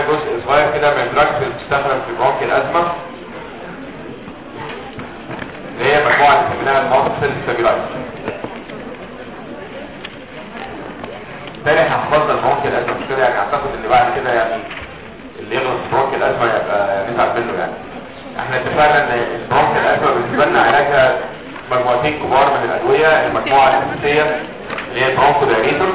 جزء صغير كده من الدراجز اللي بتستخدم في برونك الازمه اللي هي مجموعه بنسميها المالتي ستابيلايزر تاني حفظنا البرونك الازمه مش كده يعني اعتقد ان بعد كده يعني اللي يغلط في برونك الازمه يبقى نتعب منه يعني احنا اتفقنا ان البرونك الازمه بالنسبه لنا علاجها مجموعتين كبار من الادويه المجموعه الاساسيه اللي هي البرونكو دايريتورز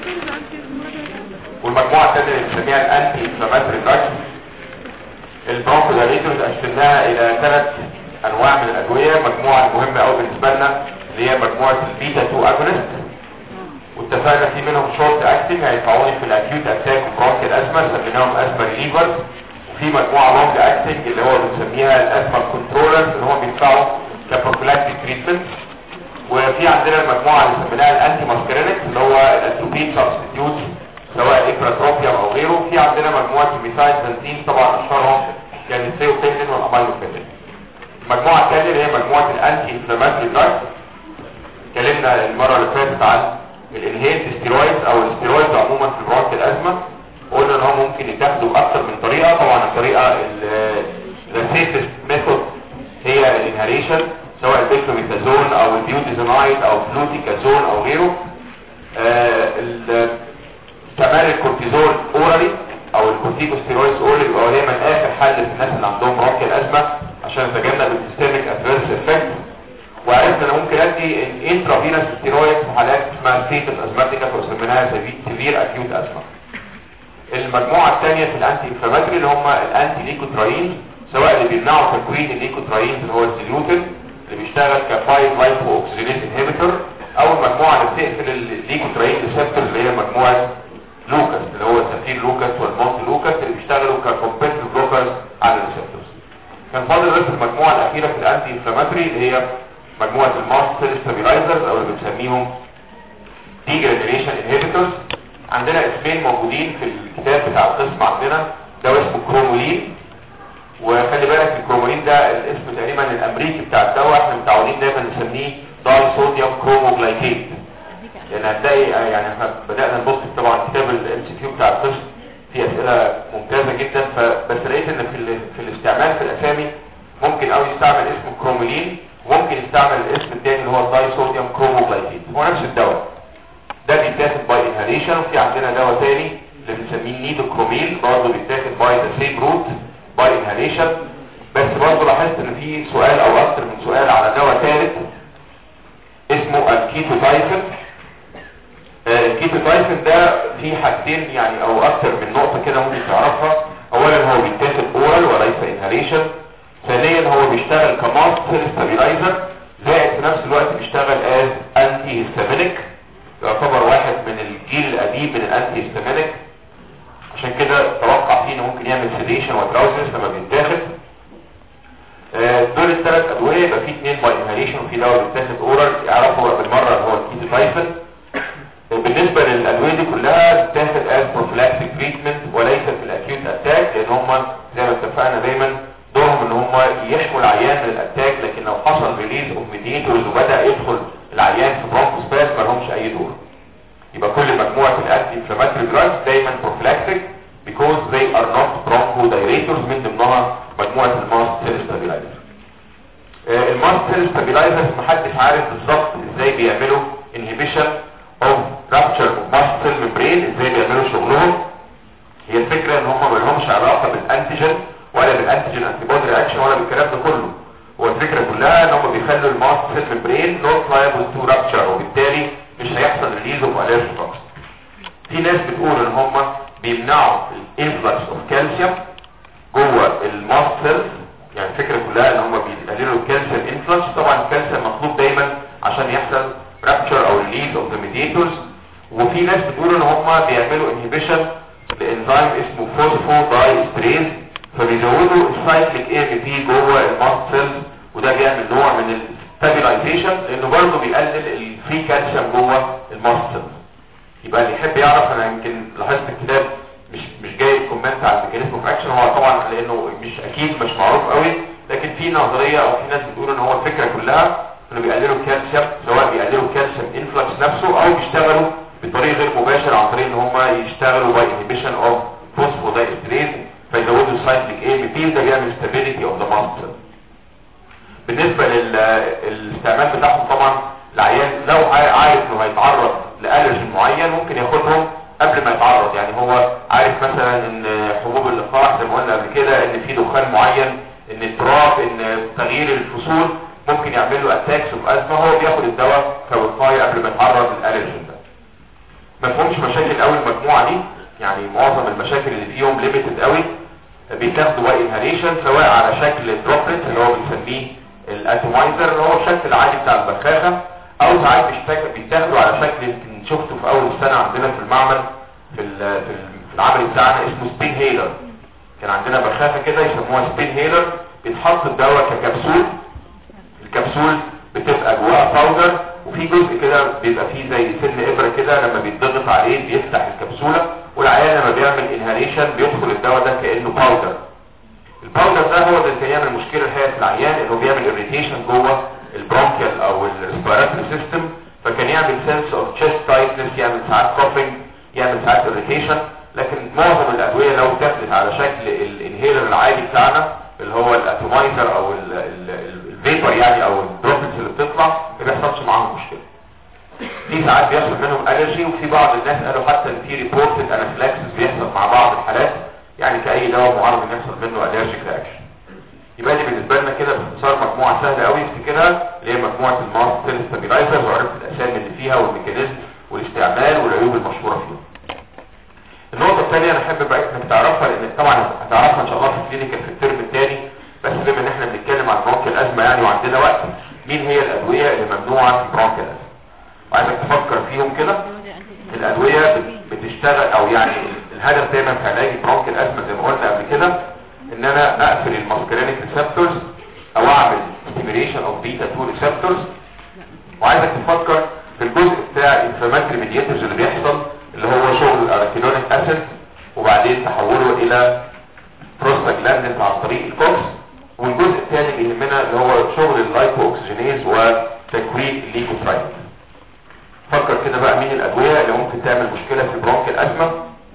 والمجموعة الثانية اللي بنسميها الانتي انفلاماتوري دراجز البرونكو دايليتورز قسمناها الى ثلاث انواع من الادوية مجموعة مهمة قوي بالنسبة لنا اللي هي مجموعة البيتا 2 اجونست واتفقنا في منهم شورت اكتنج هيدفعوني في الاكيوت اتاك وبرونك الازمة سميناهم ازمة ريليفرز وفي مجموعة لونج اكتنج اللي هو بنسميها الازمة كنترولرز اللي هم بيدفعوا كبروفيلاكتيك تريتمنت وفي عندنا المجموعة اللي سميناها الانتي ماسكرينكس اللي هو الاتروبين سبستيتيوت سواء اكراتروبيوم او غيره في عندنا مجموعه الميثايل بنزين طبعا اشهرهم كان السيوبينين والامايلوبينين المجموعه الثانيه اللي هي مجموعه الانتي انفلاماتوري دراجز اتكلمنا المره اللي فاتت عن الانهيت ستيرويدز او الستيرويدز عموما في برونك الازمه قلنا ان هو ممكن يتاخدوا باكثر من طريقه طبعا الطريقه السيفست ميثود هي الانهاليشن سواء البيكلوميثازون او البيوتيزونايد او فلوتيكازون او غيره آه كمان الكورتيزول اورالي او الكورتيكوستيرويدز اورالي بيبقى دايما اخر حل في الناس اللي عندهم برونكيال ازمه عشان نتجنب السيستميك ادفيرس افكت وعرفنا ان ممكن ادي الانترافينوس ستيرويد في حالات اسمها ستيتس ازماتيكا وسميناها سيفير اكيوت ازمه المجموعه الثانيه في الانتي انفلاماتوري اللي هم الانتي ليكوتراين سواء اللي بيمنعوا تكوين الليكوتراين اللي هو السيليوتين اللي بيشتغل كفايف لايفو اوكسجينيز انهبيتور او المجموعه اللي بتقفل الليكوتراين ريسبتور اللي هي مجموعه لوكاس اللي هو سفير لوكاس والمونت لوكاس اللي بيشتغلوا ككومبيتيف بلوكرز على الريسبتورز كان فاضل بس المجموعه الاخيره في الانتي انفلاماتوري اللي هي مجموعه الماست سيل ستابيلايزرز او اللي بنسميهم ديجريديشن انهبيتورز عندنا اسمين موجودين في الكتاب بتاع القسم عندنا ده اسمه كرومولين وخلي بالك الكرومولين ده الاسم تقريبا الامريكي بتاع الدواء احنا متعودين دايما نسميه داي صوديوم كروموجلايكيت لان هتلاقي يعني احنا بدأنا نبص طبعا كتاب الام سي كيو بتاع القسم فيه اسئله ممتازه جدا فبس لقيت ان في, في الاستعمال في الاسامي ممكن قوي يستعمل اسم كرومولين وممكن يستعمل الاسم الثاني اللي هو الداي صوديوم كروموجلايكيت هو نفس الدواء ده بيتاخد باي انهاليشن وفي عندنا دواء ثاني اللي بنسميه نيدوكروميل برضه بيتاخد باي ذا سيم روت باي انهاليشن بس برضه لاحظت ان في سؤال او اكتر من سؤال على دواء ثالث اسمه الكيتوتايفن الكيتوتايفن ده فيه حاجتين يعني او اكتر من نقطة كده ممكن تعرفها اولا هو بيتاخد اورال وليس انهاليشن ثانيا هو بيشتغل كماست ستابيلايزر زائد في نفس الوقت بيشتغل از انتي هيستامينيك يعتبر واحد من الجيل القديم من الانتي هيستامينيك عشان كده توقع فيه انه ممكن يعمل سيديشن ودراوزنس لما بيتاخد دول الثلاث ادويه يبقى في اثنين باي انهاليشن وفي دواء بيتاخد اورال يعرفوا بالمره اللي هو الكيتوتايفن بالنسبة للأدوية دي كلها بتاخد از بروفلاكتيك تريتمنت وليس في الاكيوت اتاك لان هم زي ما اتفقنا دايما دورهم ان هم يحموا العيان من الاتاك لكن لو حصل ريليز اوف ميديتورز وبدا يدخل العيان في برونكوسباس ما لهمش اي دور يبقى كل مجموعة الانتي انفلاماتوري دراجز دايما بروفلاكتيك because they are not bronchodilators من ضمنها مجموعة الماست سيل ستابيلايزر الماست سيل ستابيلايزرز محدش عارف بالظبط ازاي بيعملوا inhibition of rupture of mast cell membrane ازاي بيعملوا شغلهم هي الفكرة ان هم ملهمش علاقة بالانتيجين ولا بالانتيجين انتيبودي رياكشن ولا بالكلام ده كله هو الفكرة كلها ان هم بيخلوا الماست سيل membrane not liable to rupture وبالتالي مش هيحصل ريليز اوف allergic toxin في ناس بتقول ان هم بيمنعوا الانفلكس اوف كالسيوم جوه الماست سيلز يعني الفكرة كلها ان هم بيقللوا الكالسيوم انفلكس طبعا الكالسيوم مطلوب دايما عشان يحصل رابتشر او ريليز اوف ذا ميديتورز وفي ناس بتقول ان هم بيعملوا انهبيشن لانزيم اسمه فوسفو داي ستريز فبيزودوا السايكليك اي ام بي جوه الماست سيلز وده بيعمل نوع من الستابيلايزيشن لانه برضه بيقلل الفري كالسيوم جوه الماست سيلز يبقى اللي يحب يعرف انا يمكن لاحظت الكتاب مش مش جايب كومنت على الميكانيزم اوف اكشن هو طبعا لانه مش اكيد مش معروف قوي لكن في نظريه او في ناس بتقول ان هو الفكره كلها انه بيقللوا الكالسيوم سواء بيقللوا الكالسيوم انفلكس نفسه او بيشتغلوا بطريق غير مباشر عن طريق ان هم يشتغلوا باي انهبيشن اوف فوسفودايستريز البيل ده بيعمل stability of the muscle بالنسبة للاستعمال بتاعهم طبعا العيان لو عارف انه هيتعرض لالرجين معين ممكن ياخدهم قبل ما يتعرض يعني هو عارف مثلا ان حبوب اللقاح زي ما قلنا قبل كده ان في دخان معين ان التراب ان تغيير الفصول ممكن يعمل له اتاكس اوف ازمه هو بياخد الدواء كوقايه قبل ما يتعرض للالرجين ده ما فيهمش مشاكل قوي المجموعه دي يعني معظم المشاكل اللي فيهم ليميتد قوي بيتاخدوا بقى انهاليشن سواء على شكل دروبلت اللي هو بنسميه الاتومايزر اللي هو الشكل العادي بتاع البخاخه او ساعات بيتاخدوا على شكل يمكن شفته في اول السنه عندنا في المعمل في في العمل بتاعنا اسمه سبين هيلر كان عندنا بخاخه كده يسموها سبين هيلر بيتحط الدواء ككبسول الكبسول بتبقى جواها باودر وفي جزء كده بيبقى فيه زي سن ابره كده لما بيتضغط عليه بيفتح الكبسوله والعيان لما بيعمل انهاليشن بيدخل الدواء ده كانه باودر الباودر ده هو اللي كان يعمل مشكله الحقيقه في العيان انه بيعمل اريتيشن جوه البرونكيال او الريسبيراتوري سيستم فكان يعمل سنس اوف تشيست تايتنس يعمل ساعات كوفنج يعمل ساعات اريتيشن لكن معظم الادويه لو اتاخدت على شكل الانهيلر العادي بتاعنا اللي هو الاتومايزر او الفيبر يعني او الدروبلتس اللي بتطلع ما بيحصلش معاهم مشكله في ساعات بيحصل منهم الرجي وفي بعض الناس قالوا حتى ان في ريبورتد انافلاكسس بيحصل مع بعض الحالات يعني كاي دواء معرض ان يحصل منه الرجيك رياكشن يبقى دي بالنسبه لنا كده باختصار مجموعه سهله قوي افتكرها اللي هي مجموعه الماست سيل ستابيلايزرز وعرفت الاسامي اللي فيها والميكانيزم والاستعمال والعيوب المشهوره فيها النقطه الثانيه انا احب بقى انك تعرفها لان طبعا هتعرفها ان شاء الله في الكلينيكال في الترم الثاني بس بما ان احنا بنتكلم عن برونك الازمه يعني وعندنا وقت مين هي الادويه اللي ممنوعه في برونك الازمه وعايزك تفكر فيهم كده الادويه بتشتغل او يعني الهدف دايما في علاج برونك الازمه زي ما قلنا قبل كده ان انا اقفل الماسكرينيك ريسبتورز او اعمل ستيميليشن اوف بيتا 2 ريسبتورز وعايزك تفكر في الجزء بتاع الانفلاماتري ميديتورز اللي بيحصل اللي هو شغل الاركيدونيك اسيد وبعدين تحوله الى بروستاجلاندين عن طريق الكوكس والجزء الثاني اللي يهمنا اللي هو شغل اللايكو اوكسجينيز وتكوين الليكوترايت فكر كده بقى مين الادويه اللي ممكن تعمل مشكله في برونك الازمه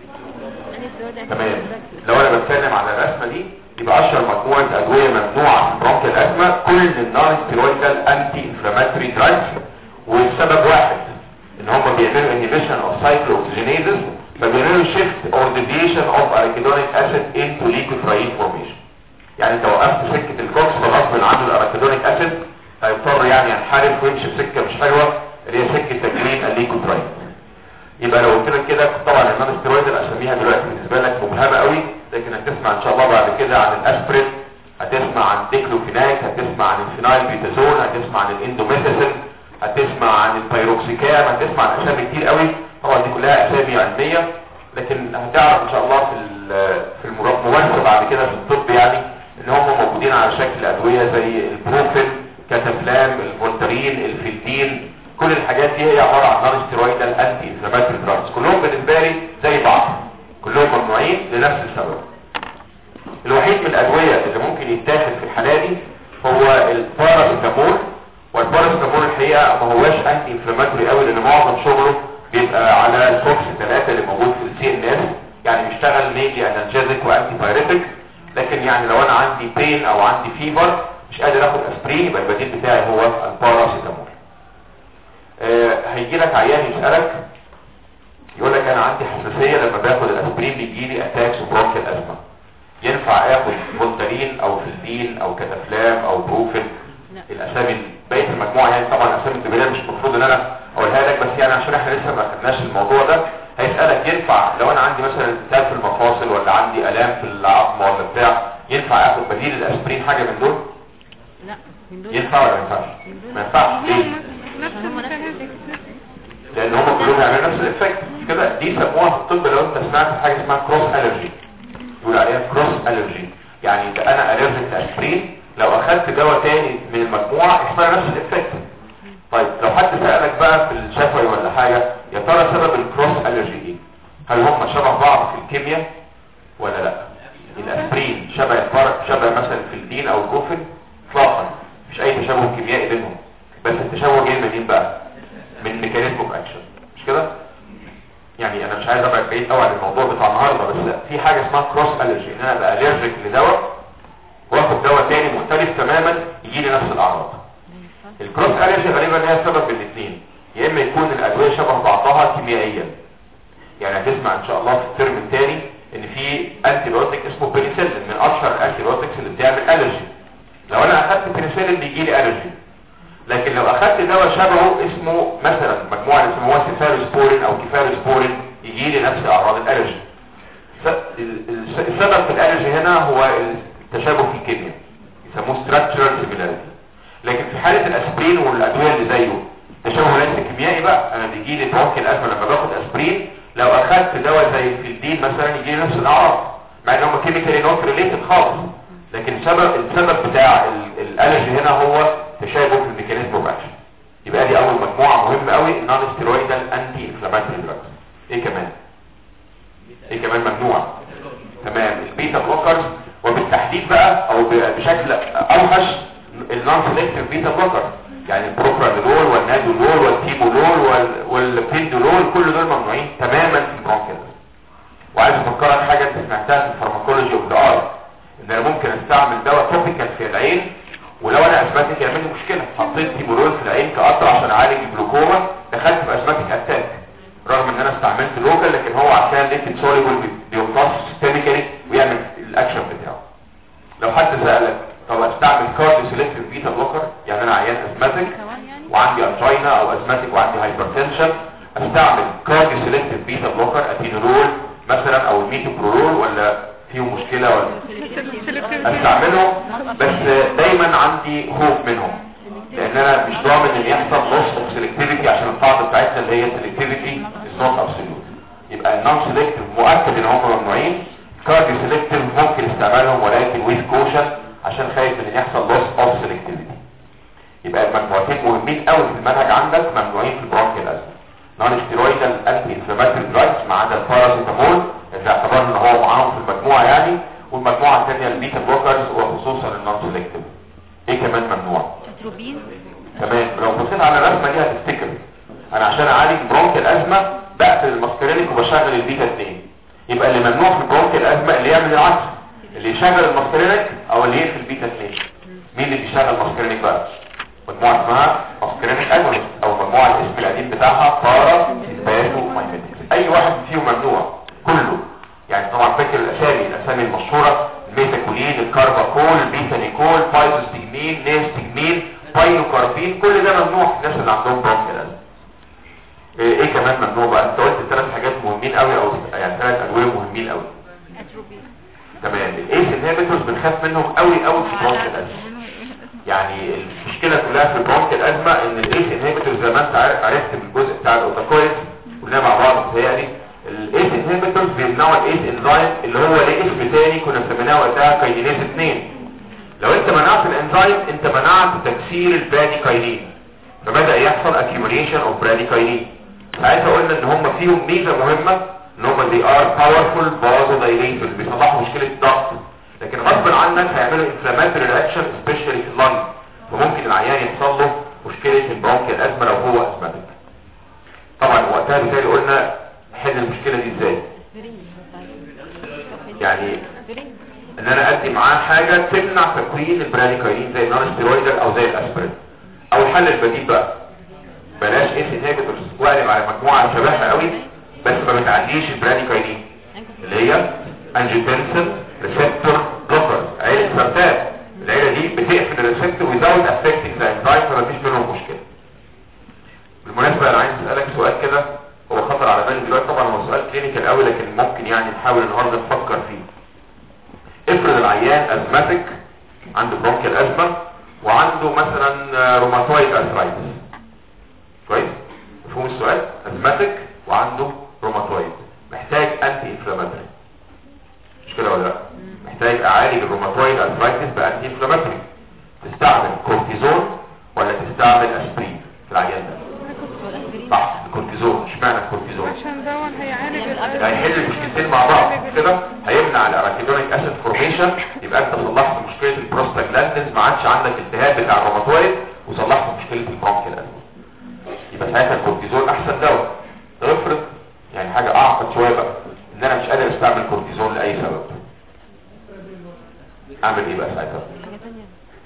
تمام لو انا بتكلم على الرسمه دي يبقى اشهر مجموعه ادويه ممنوعه في برونك الازمه كل النون ستيرويدال انتي انفلاماتوري دراجز والسبب واحد ان هم بيعملوا انهبيشن اوف سايكلو اوكسجينيزز فبيعملوا شيفت اور ديفيشن اوف اركيدونيك اسيد انتو ليكوترايد فورميشن يعني انت وقفت سكه الكوكس فغصب عنه الاركيدونيك اسيد هيضطر يعني ينحرف ويمشي في سكه مش حلوه اللي هي سكه تكوين الليكوترايد يبقى لو قلت لك كده طبعا النون ستيرويد اسميها دلوقتي بالنسبه لك مبهمه قوي لكن هتسمع ان شاء الله بعد كده عن الاسبرين هتسمع عن ديكلوفيناك هتسمع عن الفينايل بيتازون هتسمع عن الاندوميثاسين هتسمع عن البيروكسيكام هتسمع عن اسامي كتير قوي طبعا دي كلها اسامي علميه لكن هتعرف ان شاء الله في في الممارسه بعد كده في الطب يعني ان هم موجودين على شكل ادويه زي البروفين كاتافلام الفولترين الفيلدين كل الحاجات دي هي عباره عن نون ستيرويدال انتي انفلاماتوري دراجز كلهم بالنسبه لي زي بعض كلهم ممنوعين لنفس السبب الوحيد من الادويه اللي ممكن يتاخد في الحاله دي هو الباراسيتامول والباراسيتامول الحقيقه ما هواش انتي انفلاماتوري قوي لان معظم شغله بيبقى على الكوكس 3 اللي موجود في السي ان اس يعني بيشتغل ميجي انالجيزيك وانتي بايريتك لكن يعني لو انا عندي بين او عندي فيفر مش قادر اخد اسبرين يبقى البديل بتاعي هو الباراسيتامول آه هيجي لك عيان يسالك يقول لك انا عندي حساسيه لما باخد الاسبرين بيجي لي اتاكس وبرونكيال ازمه ينفع اخد فولتارين او فلدين او كتافلام او بروفين الاسامي بقيه المجموعه يعني طبعا الاسامي الكبيره مش المفروض ان انا اقولها لك بس يعني عشان احنا لسه ما خدناش الموضوع ده هيسالك ينفع لو انا عندي مثلا التهاب في المفاصل ولا عندي الام في العظم ولا بتاع ينفع اخد بديل الاسبرين حاجه من دول لا من دول ينفع ولا ما ينفعش ما ينفعش ليه هم نفس لان هم كلهم يعملوا نفس الافكت مش كده دي سموها في الطب لو انت سمعت حاجه اسمها كروس الرجي يقول عليها كروس الرجي يعني ده انا الرجيك اسبرين لو اخدت دواء تاني من المجموعه يحصل نفس الافكت طيب لو حد سالك بقى في الشفوي ولا حاجه يا ترى سبب الكروس الرجي ايه هل هم شبه بعض في الكيمياء ولا لا الاسبرين شبه الفرق شبه مثلا في الدين او الكوفن اطلاقا مش اي تشابه كيميائي بينهم بس التشابه جاي منين بقى من ميكانيزم اوف اكشن مش كده يعني انا مش عايز ابعد بعيد قوي عن الموضوع بتاع النهارده بس في حاجه اسمها كروس الرجي ان انا ابقى الرجيك لدواء واخد دواء تاني مختلف تماما يجي لي نفس الاعراض الكروس الرجي غالبا ليها سبب من الاثنين يا اما يكون الادويه شبه بعضها كيميائيا يعني هتسمع ان شاء الله في الترم الثاني ان في انتي بايوتيك اسمه بنسلين من اشهر الانتي بايوتكس اللي بتعمل الرجي لو انا اخدت بنسلين بيجي لي الرجي لكن لو اخدت دواء شبهه اسمه مثلا مجموعه اسمها سيفاروسبورين او كيفاروسبورين يجي لي نفس اعراض الالرجي س- ال- ال- السبب في الالرجي هنا هو التشابه في الكيمياء يسموه structural similarity لكن في حالة الاسبرين والادوية اللي زيه تشابه ليس كيميائي بقى انا بيجي لي برونكي الازمة لما باخد اسبرين لو اخدت دواء زي الفيلدين مثلا يجي لي نفس الاعراض مع ان هم كيميكالي نوت ريليتد خالص لكن السبب السبب بتاع ال- الالرجي هنا هو تشابه في الميكانيزم اوف اكشن يبقى دي اول مجموعة مهمة قوي نون ستيرويدال انتي انفلاماتوري دراجز ايه كمان ايه كمان ممنوع تمام البيتا بلوكرز وبالتحديد بقى او ب- بشكل اوحش النون سيلكتيف بيتا بلوكر يعني البروبرانولول والنادولول والتيمولول وال- والبيندولول كل دول ممنوعين تماما في البرونكيال وعايز افكرك حاجه انت سمعتها في الفارماكولوجي اوف ذا اي ان انا ممكن استعمل دواء توبيكال في العين ولو انا اسماتيك يعمل لي مشكله حطيت تيمولول في العين كقطره عشان اعالج الجلوكوما دخلت في اسماتيك اتاك رغم ان انا استعملت لوكال لكن هو عشان ليكيد سوليبل بيمتص سيستميكالي ويعمل الاكشن بتاعه لو حد سألك طب استعمل كارديو سيلكتيف بيتا بلوكر يعني انا عيان ازماتيك كمان يعني وعندي انجينا او ازماتيك وعندي هايبرتنشن استعمل كارديو سيلكتيف بيتا بلوكر اتينولول مثلا او الميتوبرولول ولا فيه مشكلة ولا استعملهم بس دايما عندي خوف منهم لان انا مش ضامن ان يحصل لوس اوف سيلكتيفيتي عشان القاعده بتاعتنا اللي هي سيلكتيفيتي از نوت ابسوليوت يبقى النون سيلكتيف مؤكد ان هم ممنوعين كارديو سيلكتيف ممكن استعمالهم ولكن ويز كوشن عشان خايف ان يحصل لوس اوف سيلكتيفيتي يبقى المجموعتين مهمين قوي في المنهج عندك ممنوعين في البرونكيال ازمه نون ستيرويدال انتي انفلاماتوري دراجز ما عدا الباراسيتامول اللي اعتبرنا ان هو معاهم في المجموعه يعني والمجموعه الثانيه البيتا بلوكرز وخصوصا النون سيلكتيف ايه كمان ممنوع تروبين تمام لو بصيت على الرسمه دي هتفتكر انا عشان اعالج برونكيال ازمه بقفل الماسكرينيك وبشغل البيتا 2 يبقى اللي ممنوع في البرونكيال ازمه اللي يعمل العكس اللي يشغل الماسكرينيك او اللي يقفل البيتا 2 مين اللي بيشغل الماسكرينيك بقى مجموعه اسمها ماسكرينيك اجونست او مجموعه الاسم القديم بتاعها بارا سيمباتو مايميتكس اي واحد فيهم ممنوع كله يعني طبعا فاكر الاسامي الاسامي المشهوره الميتاكولين الكارباكول البيتانيكول بايزوستجمين نيستجمين بايلوكاربين كل ده ممنوع في الناس اللي عندهم برونكيال ازمه ايه إيه كمان ممنوع بقى انت قلت ثلاث حاجات مهمين قوي او يعني ثلاث ادويه مهمين قوي اتروبين تمام الايس انهبيتورز بنخاف منهم قوي قوي في برونكيال ازمه يعني المشكله كلها في البرونكيال ازمه ان الايس انهبيتورز زي ما انت عارف عرفت من الجزء بتاع الاوتاكويد كلنا مع بعض متهيألي الايس انهبيتورز بيمنعوا الايس انزايم اللي هو ليه اسم تاني كنا سميناه وقتها كاينيز 2 لو انت منعت الانزيم انت منعت تكسير البراديكاينين فبدأ يحصل accumulation of bradykinin ساعتها قلنا ان هم فيهم ميزة مهمة ان هم they are powerful vasodilators بيصلحوا مشكلة الضغط لكن غصب عنك هيعملوا inflammatory reaction especially في اللنج فممكن العيان يحصل له مشكلة البرونكيال ازمة لو هو ازمتك طبعا وقتها بالتالي قلنا نحل المشكلة دي ازاي يعني ان انا ادي معاه حاجة تمنع تكوين البراديكاينين زي النون ستيرويدال او زي الاسبرين او الحل البديل بقى بلاش ايس انهبيتورز واقلب على مجموعة شبهها قوي بس ما بتعديش البراديكاينين اللي هي انجيوتنسين ريسبتور بلوكرز عيلة سرطان العيلة دي بتقفل الريسبتور without affecting the enzyme فمفيش منهم مشكلة بالمناسبة انا عايز اسألك سؤال كده هو خطر على بالي دلوقتي طبعا هو سؤال كلينيكال قوي لكن ممكن يعني نحاول النهارده نفكر فيه افرض العيان ازماتيك عنده برونكيال ازمه وعنده مثلا روماتويد ارثرايتس كويس مفهوم السؤال ازماتيك وعنده روماتويد محتاج انتي انفلاماتوري مش كده ولا لا محتاج اعالج الروماتويد ارثرايتس بانتي انفلاماتوري تستعمل كورتيزون ولا تستعمل اسبرين في العيان ده صح الكورتيزون اشمعنى الكورتيزون عشان دون هيعالج القلب هيحل المشكلتين مع بعض كده هيمنع الاراكيدونيك اسيد فورميشن يبقى انت صلحت مشكله البروستاجلاندز ما عادش عندك التهاب بتاع الروماتويد وصلحت مشكله البرونكيال ازمه يبقى ساعتها الكورتيزون احسن دواء افرض يعني حاجه اعقد شويه بقى ان انا مش قادر استعمل كورتيزون لاي سبب اعمل ايه بقى ساعتها حاجة تانية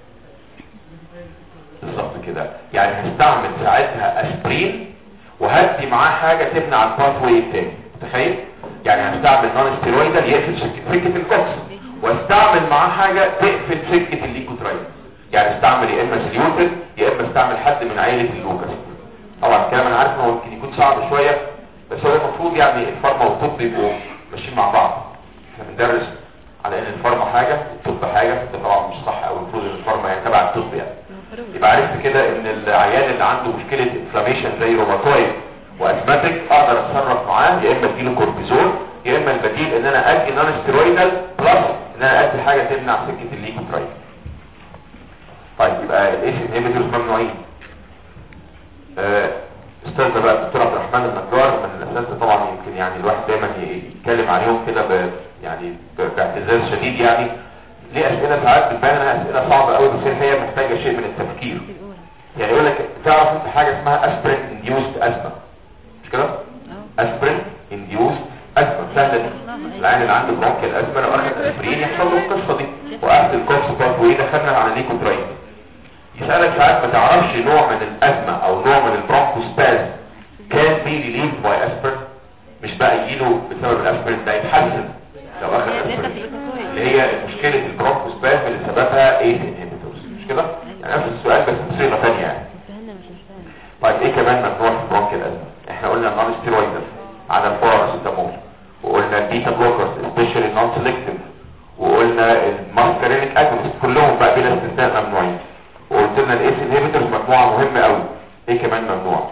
بالظبط كده يعني هستعمل ساعتها اسبرين وهدي معاه حاجه تمنع الباث واي التاني متخيل يعني هستعمل نون ستيرويدال يقفل سكه سكه الكوكس واستعمل معاه حاجه تقفل سكه الليكوترايد يعني استعمل يا اما سليوتن يا اما استعمل حد من عائله اللوكس طبعا الكلام انا عارف انه ممكن يكون صعب شويه بس هو المفروض يعني الفارما والطب يبقوا ماشيين مع بعض احنا بندرس على ان الفارما حاجه والطب حاجه ده طبعا مش صح او المفروض ان الفارما يعني تبع الطب يعني المفروض يبقى عرفت كده ان العيان اللي عنده مشكلة انفلاميشن زي روماتويد واسماتيك اقدر اتصرف معاه يا اما اديله كورتيزون يا اما البديل ان انا ادي نون ستيرويدال بلس ان انا ادي حاجة تمنع سكة الليكوترايد طيب يبقى الايس انهبيتورز ممنوعين آه، استاذنا بقى الدكتور عبد الرحمن النجار من الاساتذه طبعا يمكن يعني الواحد دايما يتكلم عليهم كده ب يعني ب- باعتزاز شديد يعني ليه اسئله ساعات بتبان انها اسئله صعبه قوي بس هي محتاجه شيء من التفكير الأولى يعني يقول لك تعرف انت حاجه اسمها اسبرين انديوست ازمه مش كده اه اسبرين انديوست ازمه سهله دي العيان اللي عنده برونكيال ازمه لو اخذ اسبرين يحصل له القصه دي وقفت الكوكس باث وايه دخلنا على ليكوتراين يسالك ساعات ما تعرفش نوع من الازمه او نوع من البرونكوسباز كان بي ريليف باي اسبرين مش بقى يجيله بسبب الاسبرين ده يتحسن لو اخذ هي داتا اسبرين في الإيكوتويد. اللي هي مشكله البرونكوسباز اللي سببها ايه انهبيتورز مش كده يعني نفس السؤال بس بصيغه ثانيه يعني فهمنا مش مفهوم طيب ايه كمان ممنوع في البرونكيال ازمه احنا قلنا النون ستيرويدال على الباراسيتامول وقلنا البيتا بلوكرز سبيشالي نون سيلكتيف وقلنا الماسكارينيك اجونست كلهم بقى بلا استثناء ممنوعين وقلت لنا الايس انهبيتورز مجموعه مهمه قوي ايه كمان ممنوع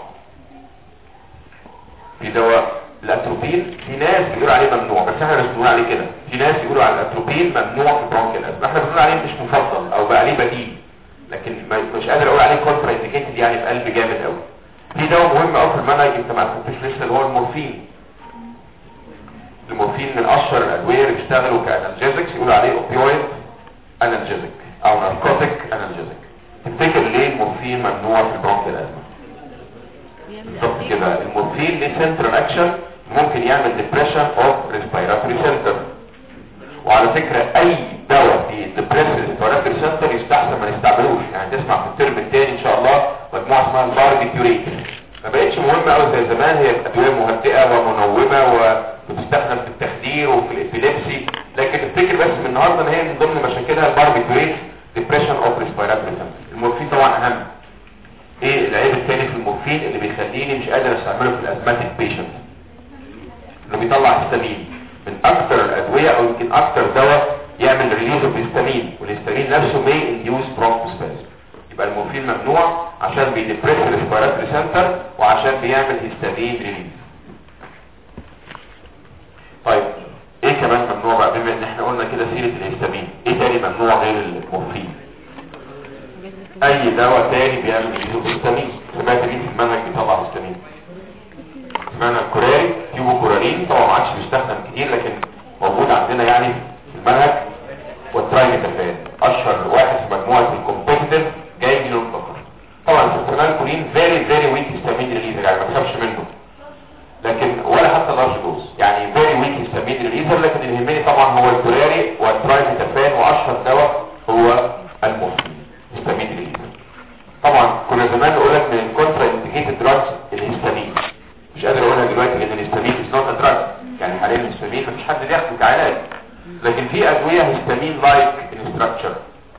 في دواء الاتروبين في ناس بيقولوا عليه ممنوع بس احنا مش بنقول عليه كده في ناس بيقولوا على الاتروبين ممنوع في البرونكيال ازمه احنا بنقول عليه مش مفضل او بقى عليه بديل لكن ما- مش قادر اقول عليه كونترا انديكيتد يعني في قلب جامد قوي في دواء مهم قوي في المنهج انت ما عرفتوش لسه اللي هو المورفين المورفين من اشهر الادويه اللي بيشتغلوا كانالجيزكس يقولوا عليه اوبيويد انالجيزك او ناركوتيك انالجيزك تفتكر ليه المورفين ممنوع في البرونكيال ازمه بيعمل بالظبط أكيد. كده المورفين ليه سنترال اكشن ممكن يعمل ديبريشن اوف ريسبيراتوري سنتر وعلى فكرة اي دواء في ديبريشن ريسبيراتوري سنتر يستحسن ما نستعملوش يعني تسمع في الترم الثاني ان شاء الله مجموعة اسمها الباربيتوريت ما بقتش مهمة قوي زي زمان هي ادوية مهدئة ومنومة وبتستخدم في التخدير وفي الابيليبسي لكن افتكر بس من النهارده ان هي من ضمن مشاكلها الباربيتوريت ديبريشن اوف ريسبيراتوري سنتر المورفين طبعا اهم ايه العيب الثاني في المورفين اللي بيخليني مش قادر استعمله في الازماتيك بيشنت انه بيطلع هيستامين من اكتر الادويه او يمكن اكتر دواء يعمل ريليز اوف هيستامين والهيستامين نفسه may induce bronchospasm يبقى المورفين ممنوع عشان بيدبريس الريسبيراتوري سنتر وعشان بيعمل هيستامين ريليز طيب ايه كمان ممنوع بقى بما ان احنا قلنا كده سيره الهيستامين ايه تاني ممنوع غير المورفين اي دواء تاني بيعمل ريليز هيستامين سمعت مين في المنهج بيطلع هيستامين سمعنا الكوراري تيوبو كورارين طبعا ما عادش بيستخدم كتير لكن موجود عندنا يعني في المنهج والترايميتافان اشهر واحد في مجموعه الكومبيتيتيف جاي من البقر طبعا السيترونال كولين فيري فيري ويك هيستامين ريليزر يعني ما تخافش منه لكن ولا حتى لارج دوز يعني فيري ويك هيستامين ريليزر لكن اللي يهمني طبعا هو الكوراري والترايميتافان واشهر دواء هو المورفين هيستامين ريليزر طبعا كنا زمان نقول لك من الكونترا انديكيتد دراجز الهيستامين مش قادر اقولها دلوقتي لان الهيستامين از نوت ا دراج يعني حاليا الهيستامين مفيش حد بياخده كعلاج لكن في ادويه هيستامين لايك ان ستراكشر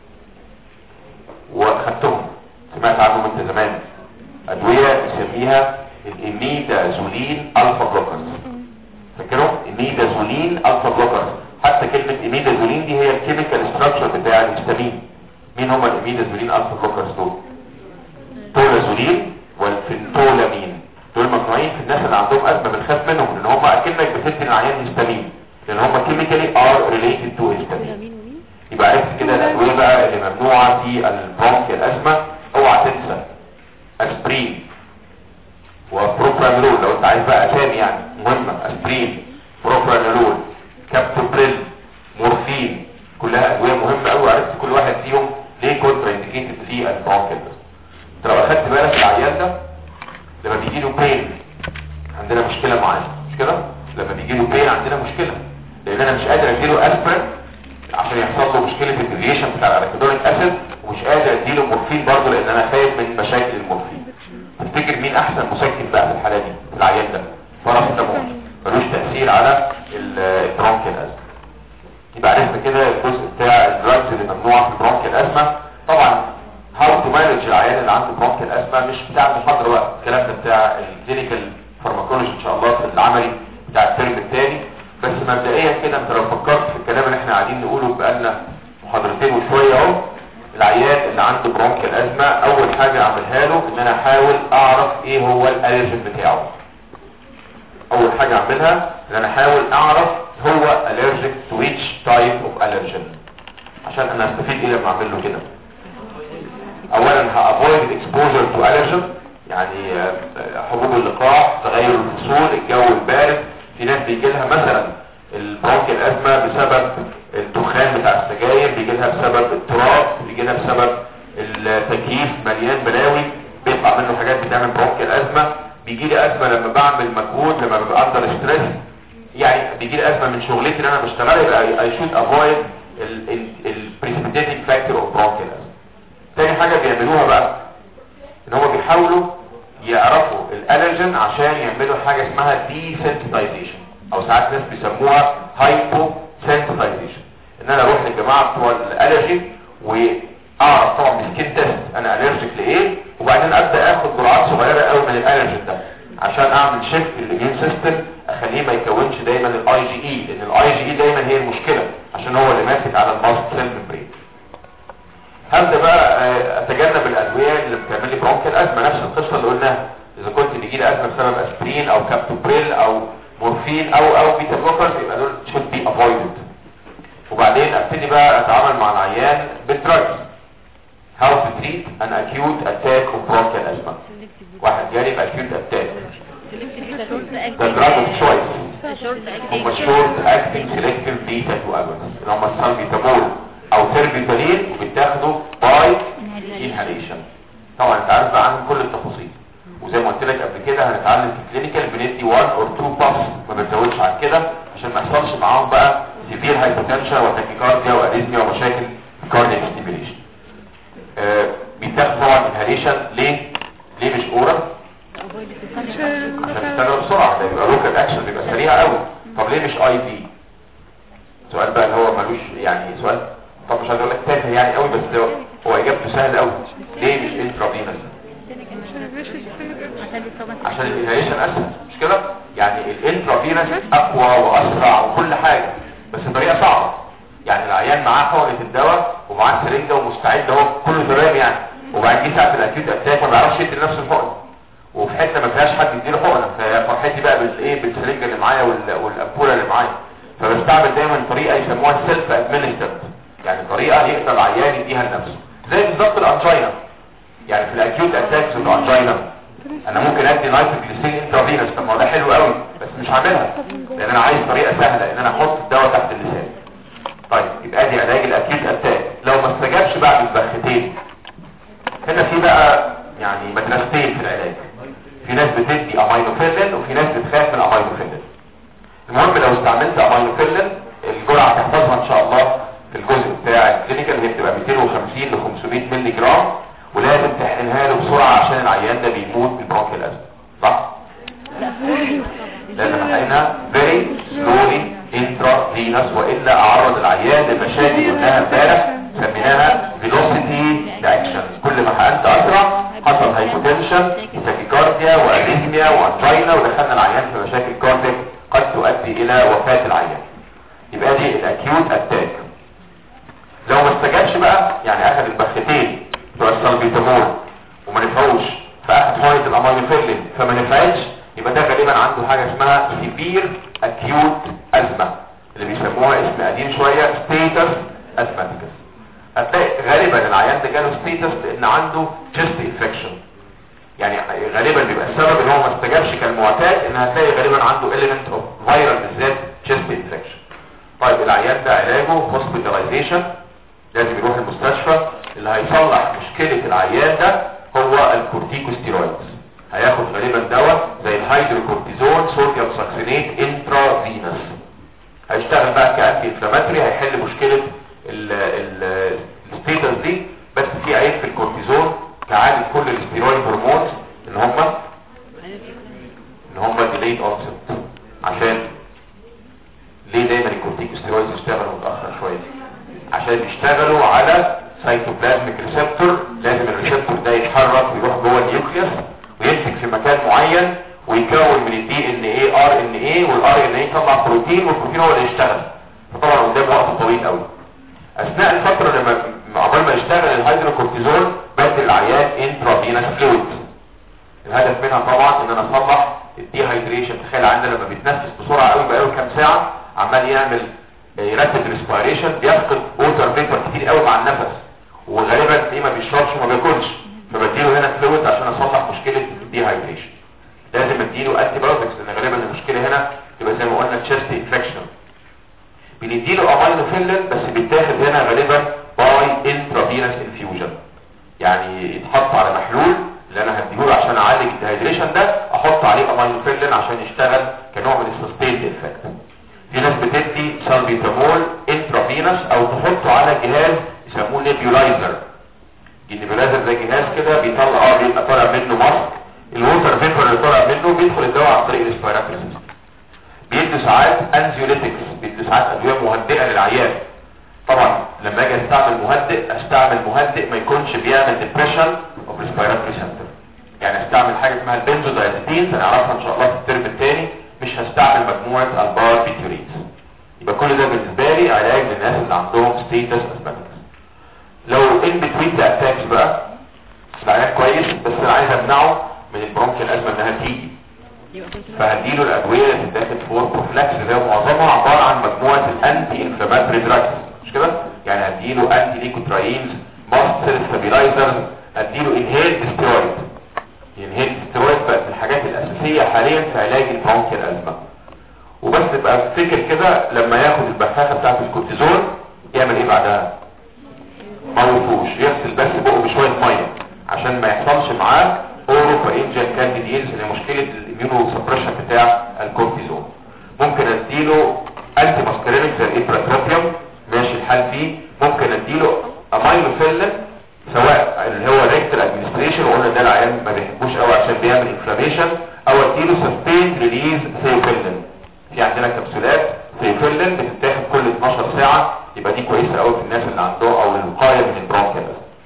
وخدتهم سمعت عنهم انت زمان ادويه نسميها الاميدازولين الفا بلوكرز فاكرهم اميدازولين الفا بلوكرز حتى كلمه اميدازولين دي هي الكيميكال ستراكشر بتاع الهيستامين مين هم الاميدازولين الفا بلوكرز دول تولازولين والفنتولامين دول ممنوعين في الناس اللي عندهم ازمه بنخاف منهم لان هم اكنك بتدي العيان هيستامين لان هم كيميكالي ار ريليتد تو هيستامين مين ومين يبقى عرفت كده الادويه بقى اللي ممنوعه في البرونكيال ازمه اوعى تنسى اسبرين وبروبرانولول لو انت عايز بقى اسامي يعني مهمه اسبرين بروبرانولول كابتوبريل مورفين كلها ادويه مهمه قوي عرفت كل واحد فيهم ليه كونترا انديكيتد في البرونكيال انت لو اخدت بالك العيان ده لما بيجي له بين عندنا مشكله معاه مش كده لما بيجي له بين عندنا مشكله لان انا مش قادر اديله اسبرين عشان يحصل له مشكله الدراجز اللي ممنوعه في البرونكيال ازمه طبعا هاو تو مانج العيان اللي عنده برونكيال ازمه مش بتاع المحاضره بقى الكلام ده بتاع الكلينيكال فارماكولوجي ان شاء الله في العملي بتاع الترم الثاني بس مبدئيا كده انت لو فكرت في الكلام اللي احنا قاعدين نقوله بقالنا محاضرتين وشويه اهو العيان اللي عنده برونكيال ازمه اول حاجه اعملها له ان انا احاول اعرف ايه هو الالرجين بتاعه اول حاجه اعملها ان انا احاول اعرف هو allergic to which type of allergen عشان انا استفيد ايه لما اعمل له كده اولا هافويد exposure to allergen يعني آه، حبوب اللقاح تغير الفصول الجو البارد في ناس بيجي لها مثلا البرونكيال ازمه بسبب الدخان بتاع السجاير بيجي لها بسبب التراب بيجي لها بسبب التكييف مليان بلاوي بيطلع منه حاجات بتعمل برونكيال ازمه بيجي لي ازمه لما بعمل مجهود لما ببقى اندر ستريس يعني بيجي لي ازمه من شغلتي اللي انا بشتغلها يبقى اي شود افويد البريسبيتيتنج فاكتور اوف برونكيال ازمه تاني حاجه بيعملوها بقى ان هم بيحاولوا يعرفوا الالرجين عشان يعملوا حاجه اسمها desensitization او ساعات ناس بيسموها hyposensitization ان انا اروح للجماعه بتوع الالرجي واعرف طبعا بالسكين تيست انا الرجيك لايه وبعدين ابدا اخد جرعات صغيره قوي من الالرجين ده عشان اعمل شيفت للاميون سيستم اخليه ما يكونش دايما الاي جي اي لان الاي جي اي دايما هي المشكله عشان هو اللي ماسك على الماست سيل ميمبرين هبدا بقى آه، اتجنب الادويه اللي بتعمل لي برونكيال ازمه نفس القصه اللي قلناها اذا كنت بيجي لي ازمه بسبب اسبرين او كابتوبريل او مورفين او او بيتا بلوكرز يبقى دول should be avoided وبعدين ابتدي بقى اتعامل مع العيان بالدراجز how to treat an acute attack of bronchial asthma واحد جالي acute attack ده drug of choice هم short acting selective beta 2 agonists اللي هم السالبيتامول او تربيتالين وبيتاخدوا باي inhalation طبعا انت عارف بقى عنهم كل التفاصيل وزي ما قلت لك قبل كده هنتعلم في كلينيكال بندي 1 اور 2 باس ما بنزودش عن كده عشان ما يحصلش معاهم بقى سيفير هايبوتنشن وتاكيكارديا واريزميا ومشاكل كاردياك ستيميليشن آه بيتاخد طبعا انهاليشن ليه ليه مش اورال عشان تشتغل بسرعه ده بيبقى لوكال اكشن بيبقى سريع قوي طب ليه مش اي في سؤال بقى اللي هو ملوش يعني سؤال طب مش عايز اقول لك تافه يعني قوي بس هو- هو اجابته سهله قوي ليه مش انترافينوس عشان الانهاليشن اسهل مش كده يعني الانترافينوس اقوى واسرع وكل حاجه بس الطريقه صعبه يعني العيان معاه حقنه الدواء ومعاه سرنجه ومستعد اهو كله تمام يعني وبعدين جه ساعه الاكيوت اتاك ما بيعرفش يدي لنفسه الحقنه وفي حته ما فيهاش حد يديله حقنه ففرحتي بقى بالايه بالسرنجه اللي معايا وال- والامبوله اللي معايا فبستعمل دايما طريقه يسموها سيلف ادمنسترد يعني طريقه يقدر العيان يديها لنفسه زي بالظبط الانجينا يعني في الاكيوت اتاكس والانجينا انا ممكن ادي نايتروجليسين انترافينوس طب ما هو ده حلو قوي بس مش هعملها لان انا عايز طريقه سهله ان انا احط الدواء تحت اللسان طيب يبقى دي علاج الاكيوت اتاك لو ما استجابش بعد البختين هنا في بقى يعني مدرستين في العلاج في ناس بتدي امينوفيلين وفي ناس بتخاف من امينوفيلين المهم لو استعملت امينوفيلين الجرعه تحفظها ان شاء الله في الجزء بتاع الكلينيكال هي بتبقى 250 ل 500 مللي جرام ولازم تحقنها له بسرعه عشان العيان ده بيموت بالبرونكيال ازمه صح لازم احقنها very slowly intravenous والا اعرض العيان لمشاكل قلناها امبارح سميناها velocity reaction كل ما حقنت اسرع حصل هايبوتنشن تاكيكارديا واريثميا وانجينا ودخلنا العيان في مشاكل كارديك قد تؤدي الى وفاه العيان يبقى دي الاكيوت اتاك لو ما استجابش بقى يعني اخذ البختين بتوع السلبيتامول وما نفعوش فاخذ حقنه الامينوفيلين فما نفعتش يبقى ده غالبا عنده حاجه اسمها سيفير اكيوت ازمه اللي بيسموها اسم قديم شويه ستيتس ازماتيكس هتلاقي غالبا العيان ده جاله ستيتس لان عنده جست انفكشن يعني غالبا بيبقى السبب ان هو ما استجابش كالمعتاد ان هتلاقي غالبا عنده element of viral بالذات chest infection طيب العيان ده علاجه hospitalization لازم يروح المستشفى اللي هيصلح مشكلة العيان ده هو الكورتيكوستيرويدز هياخد غالبا دواء زي الهيدروكورتيزون صوديوم ساكسينيت انترافينوس هيشتغل بقى كانتي انفلاماتوري هيحل مشكلة الستيتس دي بس في عيب في الكورتيزون كعادة كل الستيرويد هرمونز ان هم ان هم ديليد اونست عشان ليه دايما الكورتيكوستيرويدز يشتغلوا متاخر شويه عشان يشتغلوا على سيتوبلازميك ريسبتور لازم الريسبتور ده يتحرك ويروح جوه النيوكليوس ويمسك في مكان معين ويكون من الدي ان اي ار ان اي والار ان اي يطلع بروتين والبروتين هو اللي يشتغل فطبعا قدام وقت طويل قوي اثناء الفتره لما عقبال ما يشتغل الهيدروكورتيزون بدي العيان انترافينس فلويد الهدف منها طبعا ان انا اصلح الديهايدريشن تخيل عندنا لما بيتنفس بسرعه قوي بقاله كام ساعه عمال يعمل يرتب ريسبيريشن بيفقد ووتر فيبر كتير قوي مع النفس وغالبا تلاقيه ما بيشربش وما بياكلش فبديله هنا فلويد عشان اصلح مشكله الديهايدريشن لازم اديله انتي بايوتكس لان غالبا المشكله هنا تبقى زي ما قلنا تشست انفكشن بنديله امينوفيلين بس بيتاخد هنا غالبا باي انترافينس انفيوجن يعني يتحط على محلول اللي انا هديهوله عشان اعالج الديهايدريشن ده احط عليه امينوفيلين عشان يشتغل كنوع من السستيند افكت في ناس بتدي سالبيتامول انترافينس او تحطه على جهاز يسموه نيبيولايزر النيبيولايزر ده جهاز كده بيطلع اه بيبقى طالع منه ماسك الووتر فيبر اللي طالع منه بيدخل الدواء عن طريق الريسبيراتوري سيستم بيدي ساعات انزيوليتكس بيدي ساعات ادويه مهدئه للعيان طبعا لما اجي استعمل مهدئ استعمل مهدئ ما يكونش بيعمل ديبريشن اوف ريسبيراتوري سنتر يعني استعمل حاجه اسمها البنزودايزيبينز هنعرفها ان شاء الله في الترم الثاني مش هستعمل مجموعه الباربيتوريتس يبقى كل ده بالنسبه لي علاج للناس اللي عندهم ستيتس اسباتكس لو ان بتوين اتاكس بقى العلاج كويس بس انا عايز امنعه من البرونكيال ازمه انها تيجي يبقى كنت فهديله الادويه اللي بتتاخد فور بروفلاكس اللي هي معظمها عباره عن مجموعه الانتي انفلاماتوري دراجز مش كده يعني هديله انتي ليكوتراينز ماست سيل ستابيلايزرز هديله انهيل ستيرويد انهيل ستيرويد بقت من الحاجات الاساسيه حاليا في علاج البرونكيال ازمه وبس تبقى افتكر كده لما ياخد البخاخه بتاعت الكورتيزون يعمل ايه بعدها ما يفوش يغسل بس بقه بشويه ميه عشان ما يحصلش معاه اورو فانجل كانديديز اللي مشكله الاميونو سبريشن بتاع الكورتيزون ممكن اديله انتي ماسكرينيك زي الابراتروبيوم ماشي الحال فيه ممكن اديله امينوفيلين سواء اللي هو ريكتال ادمنستريشن وقلنا ده العيان ما بيحبوش قوي عشان بيعمل انفلاميشن او اديله سستين ريليز ثيوفيلين في عندنا كبسولات ثيوفيلين بتتاخد كل 12 ساعه يبقى دي كويسه قوي في الناس اللي عندهم او الوقايه من البرونكيال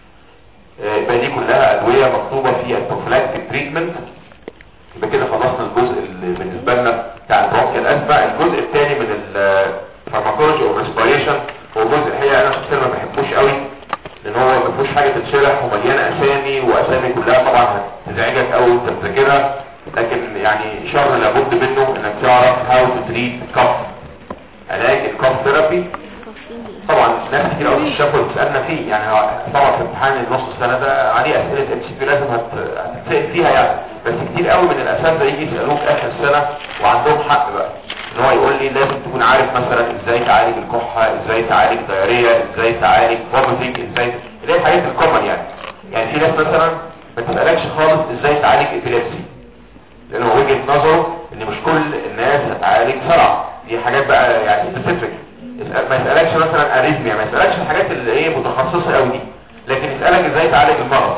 يبقى دي كلها ادويه مطلوبه في البروفلاكتيك تريتمنت يبقى كده خلصنا الجزء اللي بالنسبه لنا بتاع البرونكيال ازمه الجزء الثاني من الفارماكولوجي او ريسبيريشن هو جزء الحقيقه انا شخصيا ما بحبوش قوي لان هو ما فيهوش حاجه تتشرح ومليان اسامي واسامي كلها طبعا هتزعجك قوي وانت بتذاكرها لكن يعني شر لابد منه انك تعرف هاو تو تريت كف علاج الكف ثيرابي طبعا ناس كتير قوي الشفوي بتسالنا فيه يعني هو طبعا في امتحان النص السنه ده عليه اسئله اتش بي لازم هت- هتتسال فيها يعني بس كتير قوي من الاساتذه يجي يسالوك اخر السنه وعندهم حق بقى ان هو يقول لي لازم تكون عارف مثلا ازاي تعالج الكحه ازاي تعالج دايريه ازاي تعالج فوميتنج ازاي اللي هي الحاجات الكومن يعني يعني في ناس مثلا ما تسالكش خالص ازاي تعالج ابيليبسي لان هو وجهه نظره ان مش كل الناس هتعالج صرع دي حاجات بقى يعني سبيسيفيك ما يسالكش مثلا اريثميا ما يسالكش الحاجات اللي ايه متخصصه قوي دي لكن يسالك ازاي تعالج المرض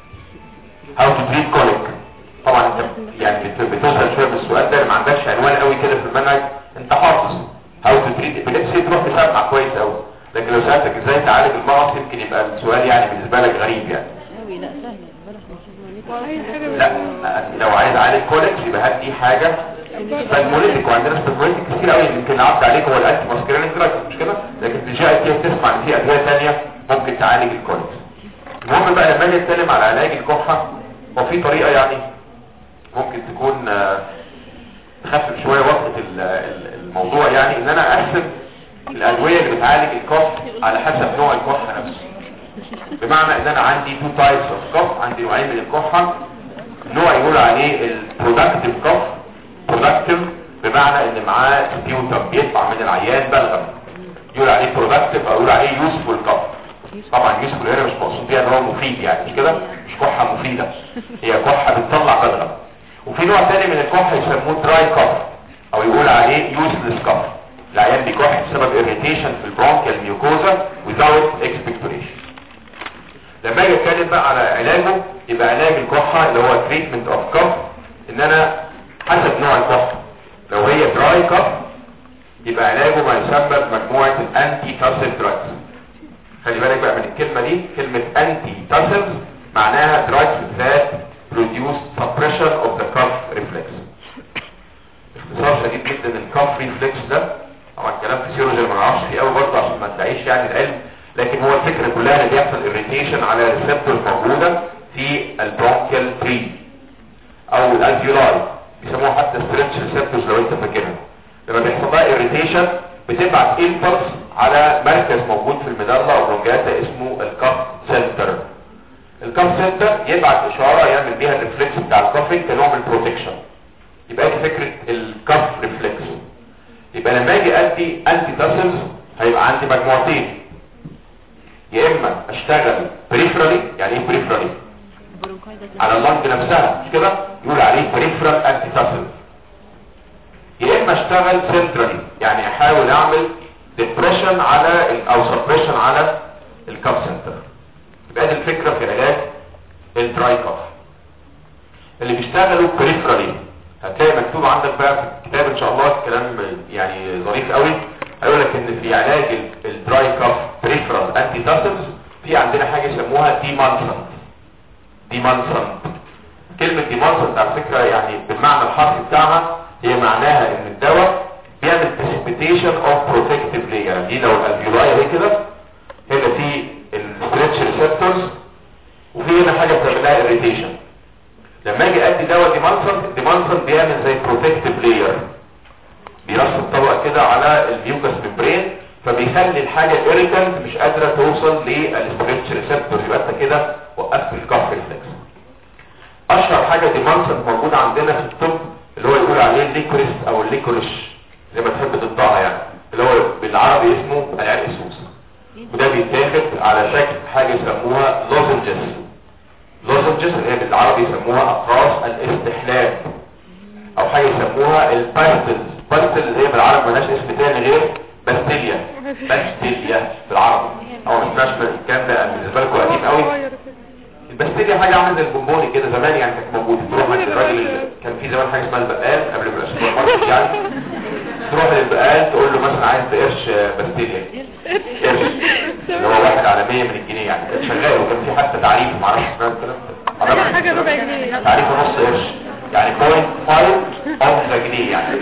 هاو تو تريت كوليك طبعا انت يعني بت- بتوصل شويه بالسؤال ده ما عندكش عنوان قوي كده في المنهج انت حافظ هاو تو تريت ابيليبسي تروح تسمع كويس قوي لكن لو سالتك ازاي تعالج المرض يمكن يبقى السؤال يعني بالنسبه لك غريب يعني قوي لا سهل بلاش نشوف وأي حاجة لا لو عايز اعالج كوليكس يبقى هات دي حاجه سبازموليتك وعندنا سبازموليتك كتير قوي يمكن عدى عليك هو الانتي ماسكرينيك دراج مش كده لكن تجي كده تسمع ان في ادويه ثانيه ممكن تعالج الكوليكس المهم بقى لما اجي اتكلم على علاج الكحه هو في طريقه يعني ممكن تكون آه، تخفف شويه وقت ال- ال- الموضوع يعني ان انا اقسم الادويه اللي بتعالج الكح على حسب نوع الكحه نفسه بمعنى ان انا عندي تو تايبس اوف كف عندي نوعين من الكحه نوع يقول عليه البرودكتيف كف برودكتيف بمعنى ان معاه سبيوتم بيطلع من العيان بلغم يقول عليه برودكتيف او يقول عليه يوسفول كف طبعا يوسفول هنا مش مقصود بيها ان هو مفيد يعني مش كده مش كحه مفيده هي كحه بتطلع بلغم وفي نوع تاني من الكحه يسموه دراي كف او يقول عليه يوسلس كف العيان بيكح بسبب irritation في البرونكيال ميوكوزا without expectoration لما اجي اتكلم بقى على علاجه يبقى علاج الكحه اللي هو تريتمنت اوف كف ان انا حسب نوع الكحه لو هي دراي كف يبقى علاجه ما يسمى بمجموعه الانتي تاسيف دراجز دي كلمة anti tussles معناها drugs that produce suppression of the cuff reflex اختصار شديد جدا الكاف ريفلكس ده طبعا كلام فيسيولوجي ما نعرفش فيه قوي برضه عشان ما تلاقيش يعني العلم لكن هو الفكره كلها ان بيحصل اريتيشن على ريسبتورز موجوده في البرونكيال تري او الالفيولاي بيسموها حتى ستريتش ريسبتورز لو انت فاكرها لما بيحصل لها اريتيشن بتبعت امبلس على مركز موجود في الميدالا او برونجاتا اسمه الكاف سنتر الكاف سنتر يبعت اشاره يعمل بيها الريفلكس بتاع الكافينج كنوع من البروتكشن يبقى دي فكره الكاف ريفلكس يبقى لما اجي ادي انتي تاسلز هيبقى عندي مجموعتين يا اما اشتغل بريفرالي يعني ايه بريفرالي برونكايتس على اللنج نفسها مش كده يقول عليه بريفرال انتي تاسل يا اما اشتغل سنترالي يعني احاول اعمل ديبريشن على ال- او سبريشن على الكاف سنتر يبقى دي الفكره في علاج الدراي كاف اللي بيشتغلوا بريفرالي هتلاقي مكتوب عندك بقى في الكتاب ان شاء الله كلام يعني ظريف قوي هيقول لك ان في علاج ال- الدراي كاف بريفرال انتي تاسلز في عندنا حاجه يسموها ديمانسنت ديمانسنت كلمة ديمانسنت على فكرة يعني بالمعنى الحرفي بتاعها هي معناها ان الدواء بيعمل precipitation of protective layer دي لو الالفيولاي اهي كده هنا في الستريتش ريسبتورز وفي هنا حاجة بتعمل لها irritation لما اجي ادي دواء ديمانسنت الديمانسنت بيعمل زي protective layer بيرصد طبقة كده على الميوكس ممبرين فبيخلي الحاجة irritant مش قادرة توصل للستريتش ريسبتورز يبقى انت كده وقفت الكف ريفلكس اشهر حاجة ديمانسنت موجودة عندنا في الطب اللي هو يقول عليه الليكوريس او الليكوريش زي ما تحب تنطقها يعني اللي هو بالعربي اسمه العرقسوس وده بيتاخد على شكل حاجة يسموها لوزنجز لوزنجز اللي هي بالعربي يسموها اقراص الاستحلاب او حاجة يسموها الباستلز باستل اللي هي بالعربي ملهاش اسم تاني غير باستيليا باستيليا بالعربي او ما سمعش الكلام ده بالنسبة لكم قديم قوي صغير كده. الباستيليا حاجة عامله زي البونبوني كده زمان يعني كانت موجودة تروح عند الراجل اللي- كان في زمان حاجة اسمها البقال قبل ما يبقى سوبر ماركت يعني تروح للبقال تقول له مثلا عايز بقرش باستيليا قرش اللي هو واحد على 100 من الجنيه يعني كان شغال وكان في حتى تعريف معرفش سمعت الكلام ده معرفش حاجة الكلام ربع ده؟ جنيه. تعريف نص قرش يعني 0.5 اوف ذا جنيه يعني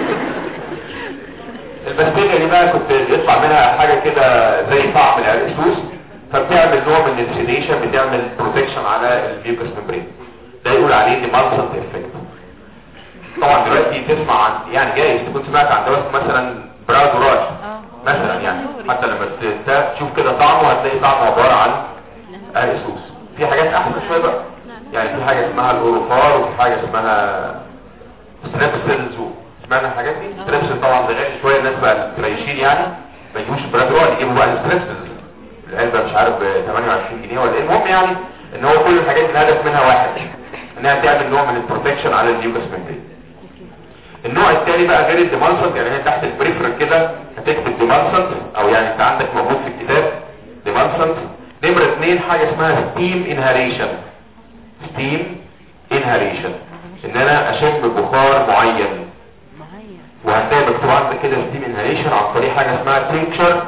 الباستيليا دي بقى كنت يطلع منها حاجة كده زي طعم العرقسوس فبتعمل نوع من السيديشن بتعمل بروتكشن على الميوكس ممبرين ده يقول عليه ديمانسنت افكت طبعا دلوقتي تسمع عن يعني جايز تكون سمعت عن دواء مثلا برادوراج اه مثلا يعني حتى لما ت- تشوف كده طعمه هتلاقي طعمه عبارة عن عرقسوس في حاجات احسن شوية بقى يعني في حاجة اسمها الاوروفار وفي حاجة اسمها ستريبسلز اسمها الحاجات دي ستريبسل طبعا ده غالي شويه الناس بقى الريشين يعني ما يجيبوش البرادرول يجيبوا بقى الستريبسلز العلبه مش عارف ب 28 جنيه ولا ايه المهم يعني ان هو كل الحاجات دي الهدف منها واحد انها تعمل نوع من البروتكشن على الميوكس ممبرين النوع الثاني بقى غير الديمانسنت يعني هي تحت البريفرال كده هتكتب ديمانسنت او يعني انت عندك موجود في الكتاب ديمانسنت نمرة اثنين حاجة اسمها ستيم انهاليشن ستيم انهاليشن ان انا اشم بخار معين معايا وهتلاقي مكتوب عندك كده ستيم انهاليشن عن طريق حاجه اسمها تينكشر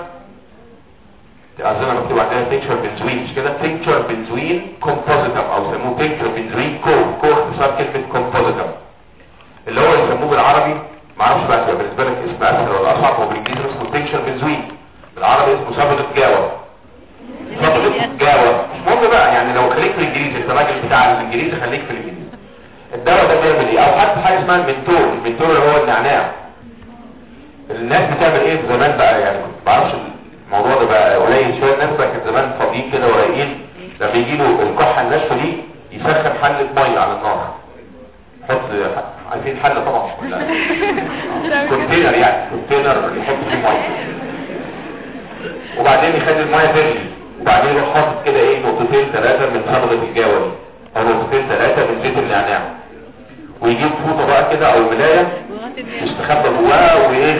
اظن مكتوب عندنا تينكشر بنزوين مش كده تينكشر بنزوين كومبوزيتم او يسموه تينكشر بنزوين كور كور اختصار كلمه كومبوزيتم اللي هو يسموه بالعربي معرفش بقى تبقى بالنسبه لك اسم اسهل ولا اصعب هو بالانجليزي اسمه تينكشر بنزوين بالعربي اسمه صبغه جاوه صبغه جاوه مش مهم بقى يعني لو خليك في الانجليزي انت راجل بتاع الانجليزي خليك في الانجليزي الدواء ده بيعمل ايه او حتى حاجه اسمها المنتور المنتور اللي هو النعناع الناس بتعمل ايه زمان بقى يعني ما بعرفش الموضوع ده بقى قليل شويه الناس بقى كانت زمان فاضيين كده ورايقين لما يجي له الكحه الناشفه دي يسخن حله ميه على النار يحط عارفين حله طبعا مش كلها كونتينر يعني كونتينر يحط فيه ميه وبعدين يخلي الميه تغلي وبعدين يروح حاطط كده ايه نقطتين ثلاثه من صبغه الجاوه دي او نقطتين ثلاثه من زيت النعناع ويجيب فوطه بقى كده او ملايه يستخبى جواها وايه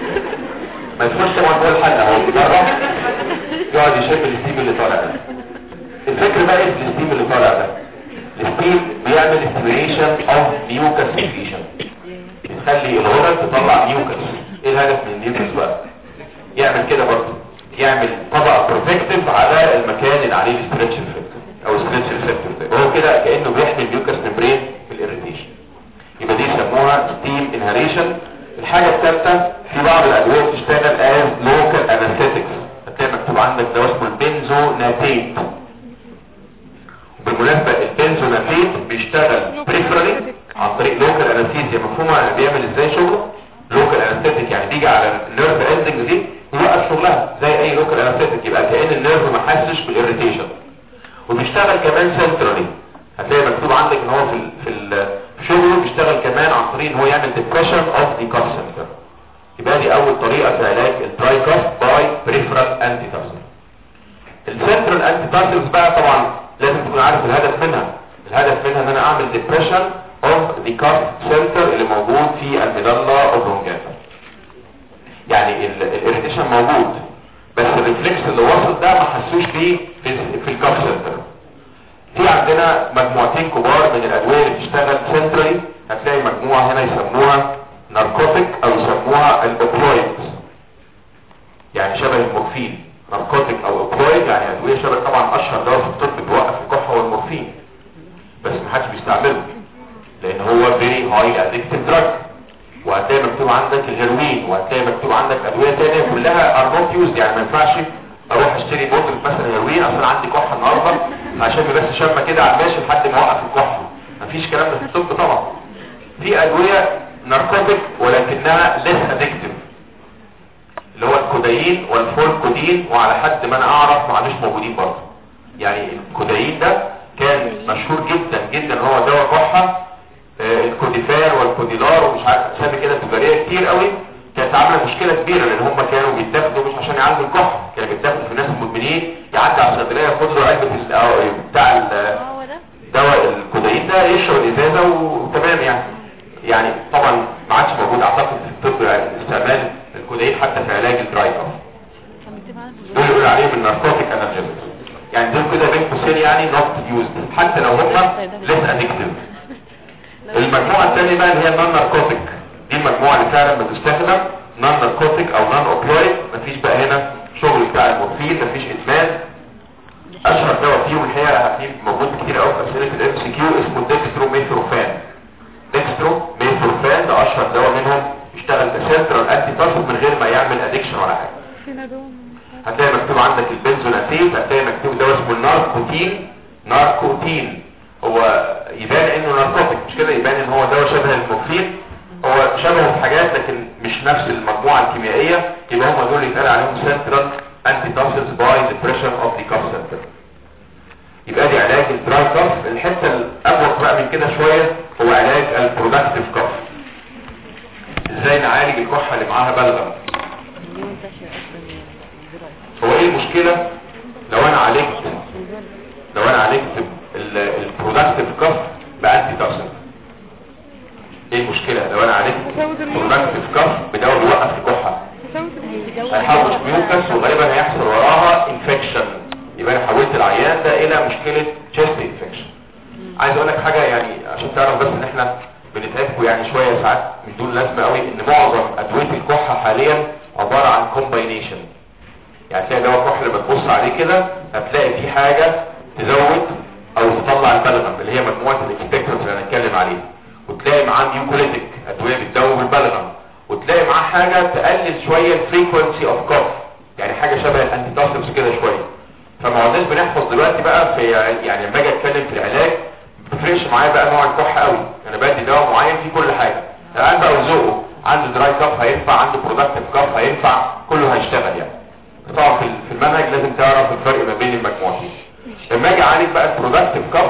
ما يدخلش طبعا جوه الحله هو بيجرب يقعد يشم الستيم اللي طالع ده الفكر بقى ايه في الستيم اللي طالع ده الستيم بيعمل استيميشن اوف ميوكس سكريشن بتخلي الغدد تطلع ميوكس ايه الهدف من الميوكس بقى يعمل كده برضه يعمل طبقه بروتكتيف على المكان عليه الستريتش افكت او ستريتش افكت وهو كده كانه بيحمي الميوكس ممبرين في الاريتيشن يبقى دي يسموها ستيم انهاليشن الحاجه الثالثه في بعض الادويه بتشتغل از لوكال انستيتكس هتلاقي مكتوب عندك دواء اسمه البنزوناتيت بالمناسبه البنزوناتيت بيشتغل بريفرالي عن طريق لوكال انستيزيا مفهومه بيعمل ازاي شغله لوكال انستيتيك يعني بيجي على النيرف اندنج دي ويوقف شغلها زي اي لوكال انستيتيك يبقى كأن النيرف ما حسش بالاريتيشن وبيشتغل كمان سنترالي هتلاقي مكتوب عندك ان هو في ال في, ال في شغله بيشتغل كمان عن طريق ان هو يعمل ديبريشن اوف ذا كاف سنتر يبقى دي اول طريقه في علاج التراي كاف باي بريفرال انتي تارسل السنترال انتي تارسلز بقى طبعا لازم تكون عارف الهدف منها الهدف منها ان انا اعمل ديبريشن اوف ذا كاف سنتر اللي موجود في الميدالا اوبرونجاتا يعني الاريتيشن موجود بس الريفلكس اللي وصل ده ما حسوش بيه في, في الكاف سنتر في عندنا مجموعتين كبار من الادويه اللي بتشتغل سنترالي هتلاقي مجموعه هنا يسموها ناركوتيك او يسموها الاوبيويدز يعني شبه المورفين ناركوتيك او اوبيويد يعني ادويه شبه طبعا اشهر دواء في الطب بيوقف الكحه والمورفين بس ما حدش بيستعمله لان هو فيري هاي ادكتيف دراج وهتلاقي مكتوب عندك الهيروين وهتلاقي مكتوب عندك ادويه ثانيه كلها ار نوت يوزد يعني ما ينفعش اروح اشتري بوتل مثلا هيروين عشان عندي كحه النهارده عشان بس شمه كده على الماشي لحد ما اوقف الكحه مفيش كلام ده في الطب طبعا في ادويه ناركوتيك ولكنها ليس ادكتيف اللي هو الكودايين والفولكودين وعلى حد ما انا اعرف ما عادش موجودين برضه يعني الكودايين ده كان مشهور جدا جدا هو دواء كحه آه الكوديفار والكوديلار ومش عارف اسامي كده تجاريه كتير قوي كانت عامله مشكله كبيره لان هم كانوا بيتاخدوا مش عشان يعالجوا الكحه كانوا بيتاخدوا في الناس المدمنين يعدي على الصيدليه ياخد له علبه بتاع هو ده دواء الكودايين ده يشرب الازازه وتمام يعني يعني طبعا ما عادش موجود اعتقد في الطب يعني استعمال الكودايين حتى في علاج الدراي كاف كان بيكتب عنها في دول يقول عليهم الناركوتيك انالجيزكس يعني دول كده بين قوسين يعني نوت يوزد حتى لو هم ليس ادكتيف المجموعه الثانيه بقى اللي هي النون ناركوتيك دي المجموعه اللي فعلا بتستخدم نون ناركوتيك او نون اوبيويد مفيش بقى هنا شغل بتاع المورفين مفيش ادمان اشهر دواء فيهم الحقيقه في موجود كتير قوي في اسئله الام سي كيو اسمه ديكسترو ميثروفان ديكسترو ميثروفان ده اشهر دواء منهم يشتغل كسنترال انتي تارسل من غير ما يعمل ادكشن ولا حاجه سينادون هتلاقي مكتوب عندك البنزوناتيت هتلاقي مكتوب دواء اسمه الناركوتين ناركوتين هو يبان انه ناركوتيك مش كده يبان ان هو دواء شبه المورفين هو شبهه في حاجات لكن مش نفس المجموعه الكيميائيه يبقى هم دول يتقال عليهم سنترال انتي تارسلز باي ديبريشن اوف ذا كاف سنتر يبقى دي علاج الدراي كاف الحته الابوق بقى من كده شويه هو علاج البرودكتيف كاف ازاي نعالج الكحه اللي معاها بلغم اللي هو منتشر اصلا الجرايد هو ايه المشكله لو انا عالجت لو انا عالجت البرودكتيف كاف بانتي تارسل ايه المشكله لو انا عالجت تزود الميوكس البرودكتيف كاف بدواء بيوقف الكحه تزود الميوكس هيحوش ميوكس وغالبا هيحصل وراها انفكشن يبقى انا حولت العيان ده الى مشكله chest انفكشن عايز اقول لك حاجه يعني عشان تعرف بس ان احنا بنتعبكم يعني شويه ساعات من دون لازمه قوي ان معظم ادويه الكحه حاليا عباره عن كومباينيشن يعني تلاقي دواء كحه لما تبص عليه كده هتلاقي فيه حاجه تزود او تطلع البلغم اللي هي مجموعه الاكسبكتورز اللي هنتكلم عليها وتلاقي معاه ميوكوليتيك ادويه بتدوب البلغم وتلاقي معاه حاجه تقلل شويه الفريكونسي اوف كوف يعني حاجه شبه الانتي كده شويه فما عدناش بنحفظ دلوقتي بقى في يعني لما اجي اتكلم في العلاج ما بتفرقش معايا بقى نوع الكحه قوي انا بدي دواء معين فيه كل حاجه الان بقى وذوقه عنده دراي كاف هينفع عنده برودكتيف كاف هينفع كله هيشتغل يعني طبعا في في المنهج لازم تعرف الفرق ما بين المجموعتين لما اجي اعالج بقى البرودكتيف كاف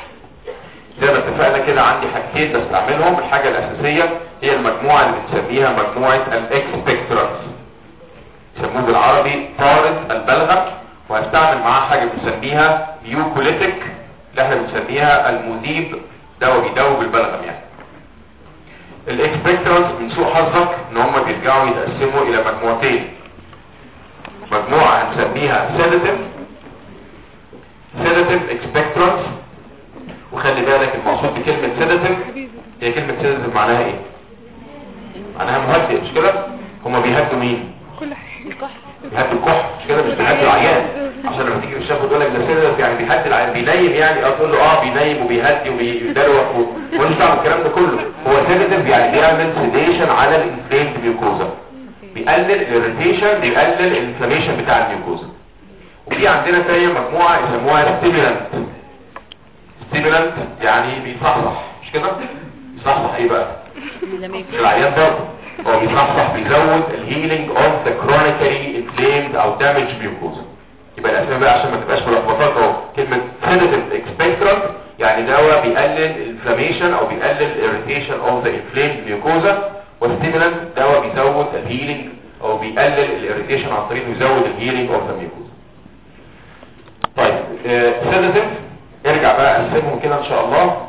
زي ما اتفقنا كده عندي حاجتين بستعملهم الحاجه الاساسيه هي المجموعه اللي بنسميها مجموعه الاكسبكترانس يسموه بالعربي طارد البلغم وهستعمل معاه حاجة بنسميها ميوكوليتيك اللي احنا بنسميها المذيب دواء بيدوب البلغم يعني الاكسبكترانس من سوء حظك ان هم بيرجعوا يتقسموا الى مجموعتين مجموعة هنسميها سيداتيف سيداتيف اكسبكترانس وخلي بالك المقصود بكلمة سيداتيف هي كلمة سيداتيف معناها ايه معناها مهدئ مش كده هما بيهدوا مين كل حاجة الكحة بيهدوا الكحة مش كده مش بيهدوا العيان عشان لما تيجي في الشاب تقول لك ده سيدة يعني بيهدي العين بينيم يعني اه تقول له اه بينيم وبيهدي وبيدلوك ومش دعوه الكلام ده كله هو سيداتيف يعني بيعمل سيديشن على الانفليمد ميوكوزا بيقلل الاريتيشن بيقلل الانفلاميشن بتاع الميوكوزا وفي عندنا تانية مجموعة يسموها ستيمولانت ستيمولانت يعني بيصحصح مش كده بيصحصح ايه بقى لما مش يكون العيان ده هو بيصحصح بيزود الهيلينج اوف ذا كرونيكالي انفليمد او دامج ميوكوزا يبقى الاسماء بقى عشان ما تبقاش ملخبطات اهو كلمه sedative expectorant يعني دواء بيقلل الانفلاميشن او بيقلل irritation اوف ذا inflamed ميوكوزا والستيمولانت دواء بيزود الهيلينج او بيقلل الاريتيشن عن طريق يزود الهيلينج اوف ذا ميوكوزا طيب سيداتيف ارجع بقى اقسمهم كده ان شاء الله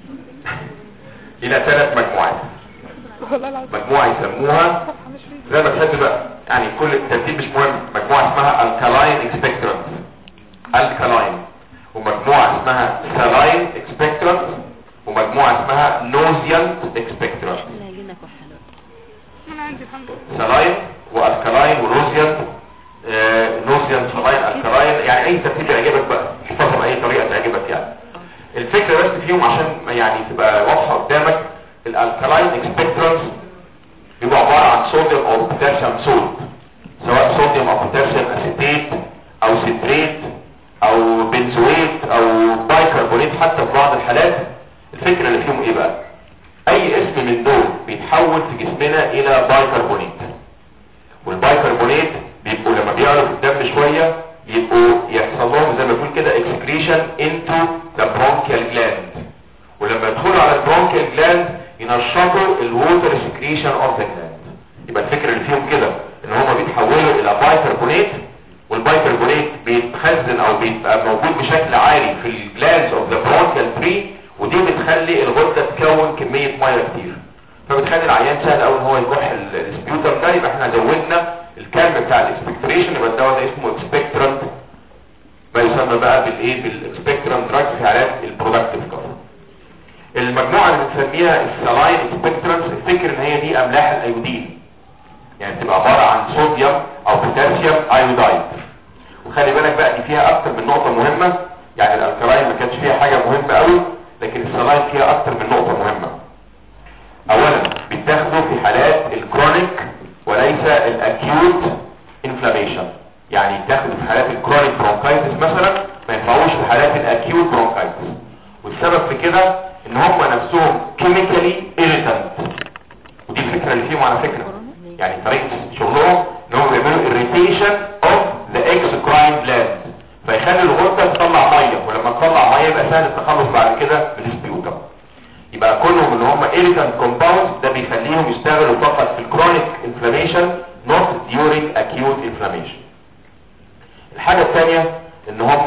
الى ثلاث مجموعات والله العظيم مجموعة يسموها صفحة مش فيه زي ما تحب بقى يعني كل الترتيب مش مهم مجموعة اسمها الكالاين اكسبكترانت الكالاين ومجموعة اسمها سالاين اكسبكترانت ومجموعة اسمها نوزيانت اكسبكترانت اللي هيجينا كحة دلوقتي. انا عندي الحمد لله سالاين والكالاين ونوزيانت آه، نوزيانت سالاين الكالاين يعني اي ترتيب يعجبك بقى احفظها باي طريقة تعجبك يعني الفكرة بس فيهم عشان يعني تبقى واضحة قدامك الالكالاين اكسبكترانت بيبقى عبارة عن صوديوم او بوتاسيوم سولت سواء صوديوم او بوتاسيوم اسيتيت او سيتريت او بنزويت او بايكربونات حتى في بعض الحالات الفكرة اللي فيهم ايه بقى اي اسم من دول بيتحول في جسمنا الى بايكربونات والبايكربونات بيبقوا لما بيعلوا في الدم شوية بيبقوا يحصل لهم زي ما بيقول كده excretion into the bronchial gland ولما يدخلوا على البرونكيال جلاند ينشطوا الووتر سكريشن اوف ذا جلاند يبقى الفكره اللي فيهم كده ان هم بيتحولوا الى بايكربونات والبايكربونات بيتخزن او بيبقى موجود بشكل عالي في الجلاندز اوف ذا برونكيال تري ودي بتخلي الغده تكون كميه ميه كتير فبتخلي العيان سهل قوي ان هو يكح ال- السبيوتر ده يبقى احنا زودنا الكم بتاع الاكسبكتريشن يبقى الدواء ده اسمه اكسبكترانت ما يسمى بقى بالايه بالاكسبكترانت دراج في حالات البرودكتيف كفر المجموعة اللي بنسميها السلاين اكسبكترانس الفكر ان هي دي املاح الايودين يعني تبقى عبارة عن صوديوم او بوتاسيوم ايودايد وخلي بالك بقى دي فيها اكتر من نقطة مهمة يعني الالكلاين ما كانش فيها حاجة مهمة قوي لكن السلاين فيها اكتر من نقطة مهمة اولا بيتاخدوا في حالات الكرونيك وليس الاكيوت انفلاميشن يعني يتاخدوا في حالات الكرونيك برونكايتس مثلا ما ينفعوش في حالات الاكيوت برونكايتس والسبب في كده ان هم نفسهم كيميكالي irritant ودي الفكرة اللي فيهم على فكرة يعني طريقة شغلهم ان هم بيعملوا irritation of the exocrine gland فيخلي الغدة تطلع مية ولما تطلع مية يبقى سهل التخلص بعد كده من السبيوتم يبقى كلهم ان هم irritant compounds ده بيخليهم يشتغلوا فقط في الكرونيك inflammation not during acute inflammation الحاجة الثانية ان هم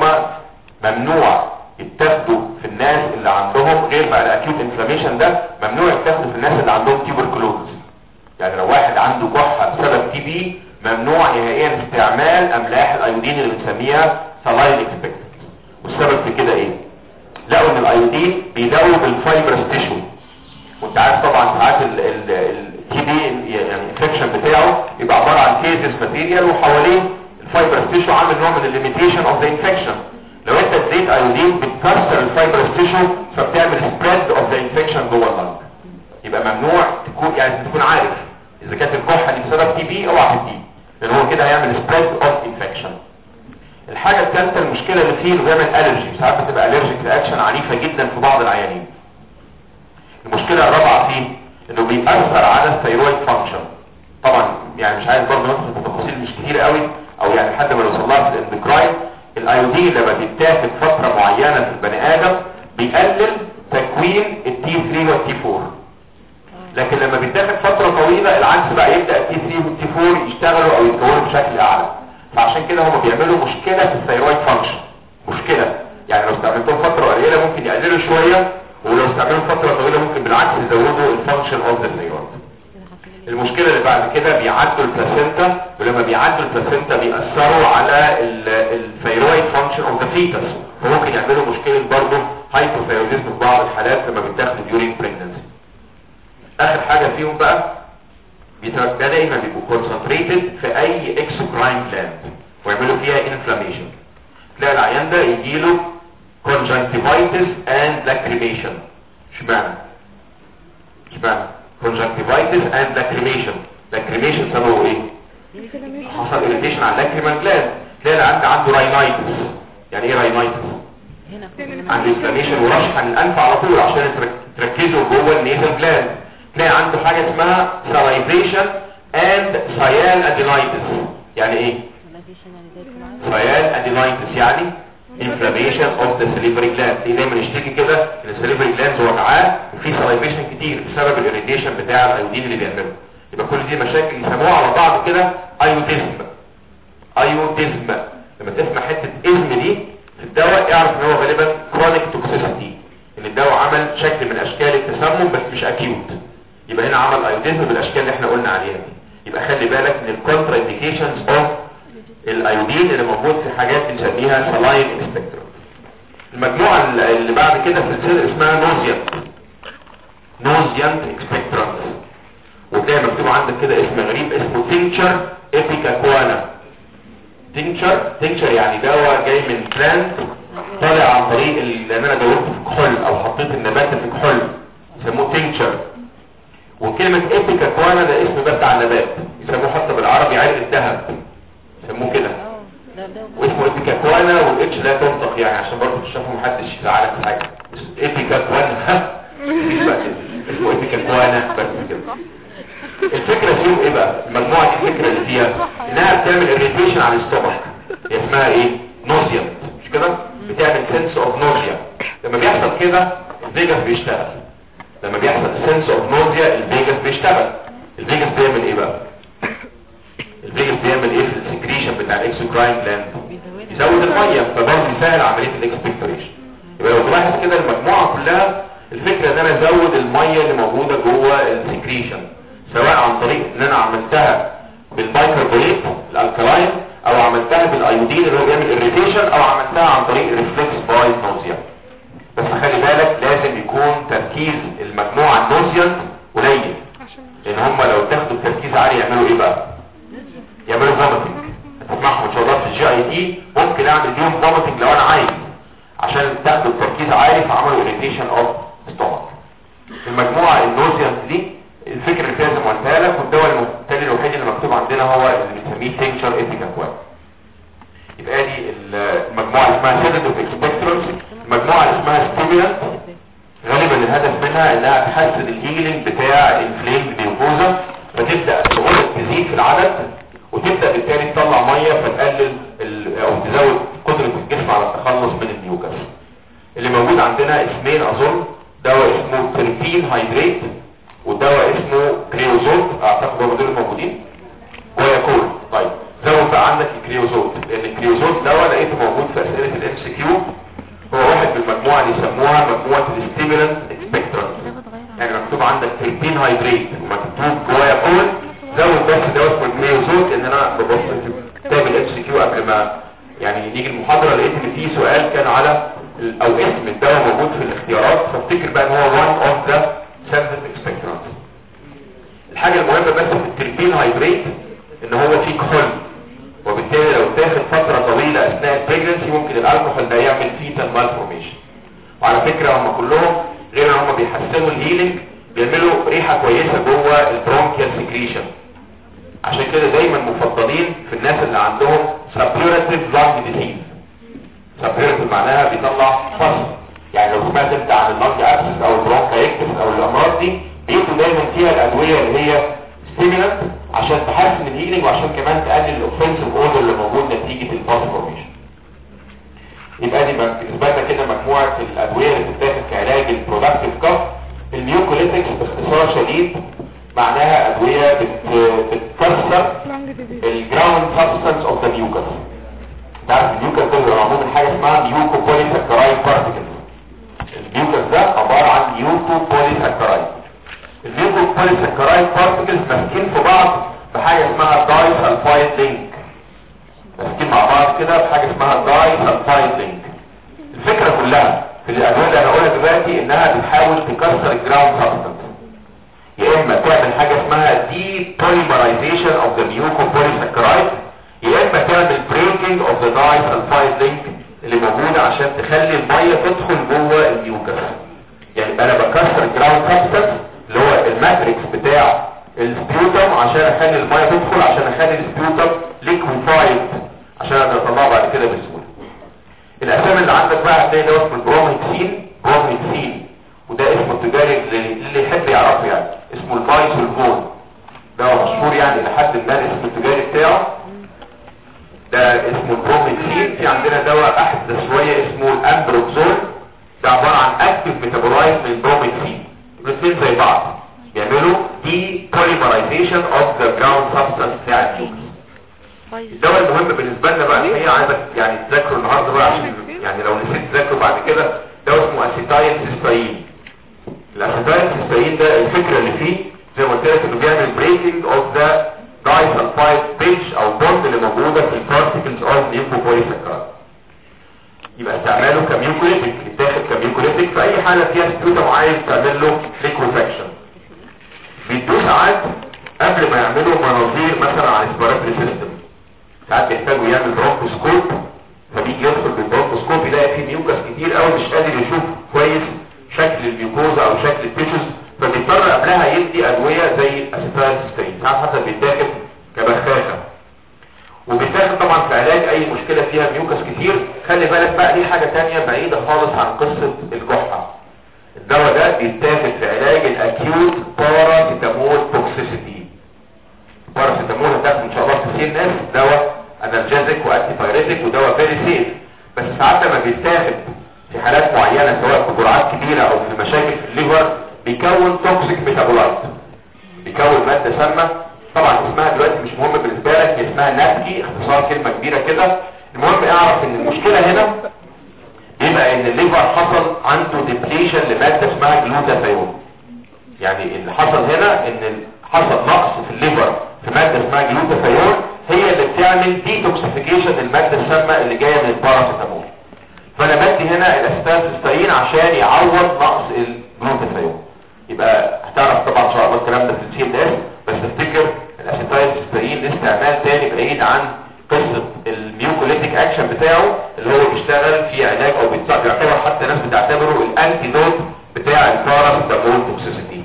ممنوع يتاخدوا في الناس اللي عندهم غير بقى الاكيوت انفلاميشن ده ممنوع يتاخدوا في الناس اللي عندهم تيوبركلوز يعني لو واحد عنده كحه بسبب تي بي ممنوع نهائيا استعمال املاح الايودين اللي بنسميها سلاين اكسبكتنت والسبب في كده ايه لقوا ان الايودين بيدوب الفايبرس تيشو وانت عارف طبعا ساعات التي بي يعني الانفكشن بتاعه يبقى عباره عن كيسز ماتيريال وحواليه الفايبرس تيشو عامل نوع من الليميتيشن اوف ذا انفكشن لو انت اديت ايودين بتكسر الفايبرس تيشو فبتعمل سبريد اوف ذا انفكشن جوه اللنج يبقى ممنوع تكون يعني تكون عارف اذا كانت الكحه دي بسبب تي بي اوعى تديه لان هو كده هيعمل سبريد اوف انفكشن الحاجه الثالثه المشكله اللي فيه انه بيعمل الرجي ساعات بتبقى الرجيك رياكشن عنيفه جدا في بعض العيانين المشكله الرابعه فيه انه بيأثر على الثيرويد فانكشن طبعا يعني مش عايز برضه ندخل في تفاصيل مش كتير قوي او يعني لحد ما نوصل لها في الاندوكراين الايودين لما بيتاخد فتره معينه في البني ادم بيقلل تكوين التي 3 والتي 4 لكن لما بيتاخد فتره طويله العكس بقى يبدا التي 3 والتي 4 يشتغلوا او يتكونوا بشكل اعلى فعشان كده هم بيعملوا مشكله في الثيرويد فانكشن مشكله يعني لو استعملتهم فتره قليله ممكن يقللوا شويه ولو استعملوا فتره طويله ممكن بالعكس يزودوا الفانكشن اوف ذا ثيرويد المشكلة اللي بعد كده بيعدوا البلاسينتا ولما بيعدوا البلاسينتا بيأثروا على الثيرويد فانكشن اوف ذا فيتس فممكن يعملوا مشكلة برضه هايبوثيرويدزم في بعض الحالات لما بيتاخدوا during pregnancy اخر حاجة فيهم بقى بيتر- ده دايما بيبقوا concentrated في اي exocrine gland ويعملوا فيها inflammation تلاقي العيان ده يجيله conjunctivitis and lacrimation اشمعنى اشمعنى conjunctivitis and lacrimation lacrimation سببه ايه حصل irritation على lacrimal gland تلاقي العيان عنده راينايتس يعني ايه راينايتس هنا عنده انفلاميشن ورشح عن الانف على طول عشان ترك- تركزوا جوه النيزل جلاند تلاقي عنده حاجه اسمها salivation and cyan adenitis يعني ايه cyan adenitis يعني inflammation of the salivary gland دي دايما يشتكي كده ان السليفري جلاند وجعاه وفي salivation كتير بسبب الاريتيشن بتاع الايودين اللي بيعمله يبقى كل دي مشاكل يسموها على بعض كده ايوديزم ايوديزم لما تسمع حته اذن دي في الدواء اعرف ان هو غالبا كرونيك توكسيسيتي ان الدواء عمل شكل من اشكال التسمم بس مش اكيوت يبقى هنا عمل ايوديزم بالاشكال اللي احنا قلنا عليها دي يبقى خلي بالك من الكونترا انديكيشنز اوف الايودين اللي موجود في حاجات بنسميها سلاين اكسبكترم المجموعه اللي بعد كده في السيل اسمها نوزيانت نوزيانت اكسبكترم وتلاقي مكتوب عندك كده اسم غريب اسمه تينكشر ابيكاكوانا تينكشر تينكشر يعني دواء جاي من بلانت طالع عن طريق ال- لان انا دورت في كحول او حطيت النبات في كحول يسموه تينكشر وكلمة ابيكاكوانا ده اسم بس على النبات يسموه حتى بالعربي عرق الذهب يسموه كده اه ده ده واسمه ابيكاكوانا والاتش لا تنطق يعني عشان برضه تشوفوا محدش يزعلك في حاجه ابيكاكوانا ها مفيش بقى كده. اسمه ابيكاكوانا بس كده الفكره فيهم ايه بقى المجموعه دي الفكره اللي فيها انها بتعمل اريتيشن على الاستومك هي اسمها ايه نوزيا مش كده بتعمل سنس اوف نوزيا لما بيحصل كده الفيجاس بيشتغل لما بيحصل سنس اوف نوزيا الفيجاس بيشتغل الفيجاس بيعمل ايه بقى الفيجاس بيعمل ايه في السكريشن بتاع الاكسوكراين جلاند يزود الميه فبرضه يسهل عمليه الاكسبكتوريشن يبقى لو تلاحظ كده المجموعه كلها الفكره ان انا ازود الميه اللي موجوده جوه السكريشن سواء عن طريق ان انا عملتها بالبايكربونات الالكلاين او عملتها بالايودين اللي هو بيعمل اريتيشن او عملتها عن طريق ريفلكس باي نوزيا بس خلي بالك لازم يكون تركيز المجموعه النوزيانت قليل عشان لان هم لو تاخدوا التركيز عالي يعملوا ايه بقى يعملوا فوميتنج هتسمعهم ان شاء الله في الجي اي تي ممكن اعمل بيهم فوميتنج لو انا عايز عشان تاخدوا التركيز عالي فعملوا اريتيشن اوف ستومك المجموعه النوزيانت دي الفكره اللي فيها زي ما قلتها لك والدواء التاني الوحيد اللي مكتوب عندنا هو اللي بنسميه تنكشر ايبيكاكوان يبقى دي المجموعه اللي اسمها سيداتيف اكسبكترنس المجموعه اللي اسمها ستيمولانت غالبا الهدف منها انها تحسن الهيلينج بتاع الانفليم ميوكوزا فتبدا الغدد تزيد في العدد وتبدا بالتالي تطلع ميه فتقلل ال- او تزود قدره الجسم على التخلص من الميوكس اللي موجود عندنا اسمين اظن دواء اسمه تربين هيدريت ودواء اسمه كريوزوت اعتقد هم دول الموجودين ويكون طيب زود بقى عندك الكريوزوت لان الكريوزوت دواء لقيته موجود في اسئله الام سي كيو هو واحد من المجموعه اللي يسموها مجموعه الستيمولانت اكسبكترانت يعني مكتوب عندك تربين هيدريت ومكتوب جوايا كول زود بس دواء اسمه الكريوزوت ان انا ببص في كتاب الام سي كيو قبل ما يعني نيجي المحاضره لقيت ان في سؤال كان على ال- او اسم الدواء موجود في الاختيارات فافتكر بقى ان هو one of the sensitive expectorants الحاجة المهمة بس في التربين هايدريت ان هو فيه كحول وبالتالي لو تاخد فترة طويلة اثناء البريجنسي ممكن الالكحول ده يعمل فيتال مالفورميشن وعلى فكرة هم كلهم غير ان هم بيحسنوا الهيلينج بيعملوا ريحة كويسة جوه البرونكيال سكريشن عشان كده دايما مفضلين في الناس اللي عندهم suppurative lung disease suppurative معناها بيطلع فصل يعني لو سمعت انت عن اللنج ابسس او البرونكايكتس او الامراض دي بيدوا دايما فيها الادويه اللي هي ستيمولانت عشان تحسن الهيلينج وعشان كمان تقلل الاوفنسيف اودر اللي موجود نتيجه الباس فورميشن يبقى دي بقى بالنسبه لنا كده مجموعه الادويه اللي بتتاخد كعلاج البرودكتيف كاف الميوكوليتكس باختصار شديد معناها ادويه بت- بتكسر لانج ديزيز الجراوند سبستانس اوف ذا ميوكس تعرف الميوكس ده بيبقى معمول من حاجه اسمها ميوكو بوليساكرايد بارتيكلز الميوكس ده عباره عن ميوكو بوليساكرايد الميوكو بوليساكرايد بارتيكلز ماسكين في بعض بحاجه اسمها داي سلفايد لينك ماسكين مع بعض كده بحاجه اسمها داي سلفايد لينك الفكره كلها في الادويه اللي انا هقولها دلوقتي انها بتحاول تكسر الجراوند سبستانس يا اما تعمل حاجه اسمها دي polymerization of the mucopolysaccharides يا اما تعمل breaking of the disulfide link اللي موجودة عشان تخلي المية تدخل جوه الميوكس يعني انا بكسر الجراوند سبستانس اللي هو الماتريكس بتاع السبيوتم عشان اخلي المية تدخل عشان اخلي السبيوتم ليكويفايد عشان اقدر اطلعه بعد كده بسهولة الاسامي اللي عندك بقى هتلاقي ده اسمه البروميكسين بروميكسين وده اسمه التجاري اللي اللي يحب يعرفه يعني اسمه المايسولفون ده مشهور يعني لحد ما الاسم التجاري بتاعه ده اسمه البروميكسين في عندنا دواء احدث شويه اسمه الامبروكسول ده عباره عن اكتف ميتابولايت من البروميكسين الاثنين زي بعض بيعملوا دي بوليمرايزيشن اوف ذا جراوند سبستانس بتاع الجيوكس الدواء المهم بالنسبه لنا بقى الحقيقه عايزك يعني تذاكره النهارده بقى عشان يعني لو نسيت تذاكره بعد كده دواء اسمه اسيتايل سيستاين الاسيتايل سيستاين ده الفكره اللي فيه زي ما قلت لك انه بيعمل بريكنج اوف ذا دايسلفايد بيتش او بوند اللي موجوده في البارتيكلز اوف ميوكوبوليساكرايد يبقى استعماله كميوكوليتيك يتاخد كميوكوليتيك في اي حاله فيها سبيوتم عايز تعمل له ليكوفاكشن بيدوه ساعات قبل ما يعملوا مناظير مثلا على الاسبيراتوري سيستم ساعات بيحتاجوا يعمل برونكوسكوب فبيجي يدخل بالبرونكوسكوب يلاقي فيه ميوكس كتير قوي مش قادر يشوف كويس شكل الميوكوزا او شكل التيشوز فبيضطر قبلها يدي ادويه زي الاسيتايلستين ساعات حتى بيتاخد كبخاخه وبيتاخد طبعا في علاج اي مشكله فيها ميوكس كتير خلي بالك بقى دي حاجه تانية بعيده خالص عن قصه الجحه الدواء ده بيتاخد في علاج الاكيوت باراسيتامول توكسيسيتي باراسيتامول هتاخد ان شاء الله في سي ان اس دواء انرجيزك وانتي بايريتك ودواء فيري سيف بس ساعات لما بيتاخد في حالات معينه سواء في جرعات كبيره او في مشاكل في الليفر بيكون توكسيك ميتابولايت بيكون ماده سامه طبعا اسمها دلوقتي مش مهم بالنسبه لك هي اسمها نابكي اختصار كلمه كبيره كده المهم اعرف ان المشكله هنا يبقى ان الليفر حصل عنده ديبليشن لماده اسمها جلوتاثيون يعني اللي حصل هنا ان حصل نقص في الليفر في ماده اسمها جلوتاثيون هي اللي بتعمل ديتوكسيفيكيشن للماده السامه اللي جايه من الباراسيتامول فانا بدي هنا الاستاتستين عشان يعوض نقص الجلوتاثيون يبقى هتعرف طبعا ان شاء الله الكلام ده في السي ام اس بس تفتكر الاسيتايلستين ليه استعمال تاني بعيد عن قصة الميوكوليتيك اكشن بتاعه اللي هو بيشتغل في علاج او بيعتبر حتى ناس بتعتبره الانتيدوت بتاع الباراسيتامول توكسيسيتي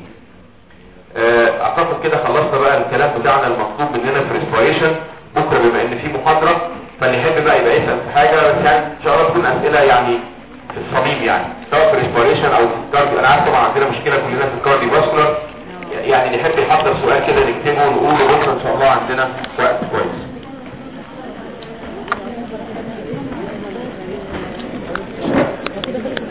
اعتقد كده خلصنا بقى الكلام بتاعنا المطلوب مننا في ريسبيريشن بكره بما ان في محاضره فاللي يحب بقى يبقى يسال في حاجه بس يعني ان شاء الله تكون اسئله يعني في الصميم يعني سواء في ريسبيريشن او في الكارديو انا عارف طبعا عندنا مشكله كلنا في الكارديو فاسكولار يعني اللي يحب يحضر سؤال كده نكتبه ونقوله بكره ان شاء الله عندنا وقت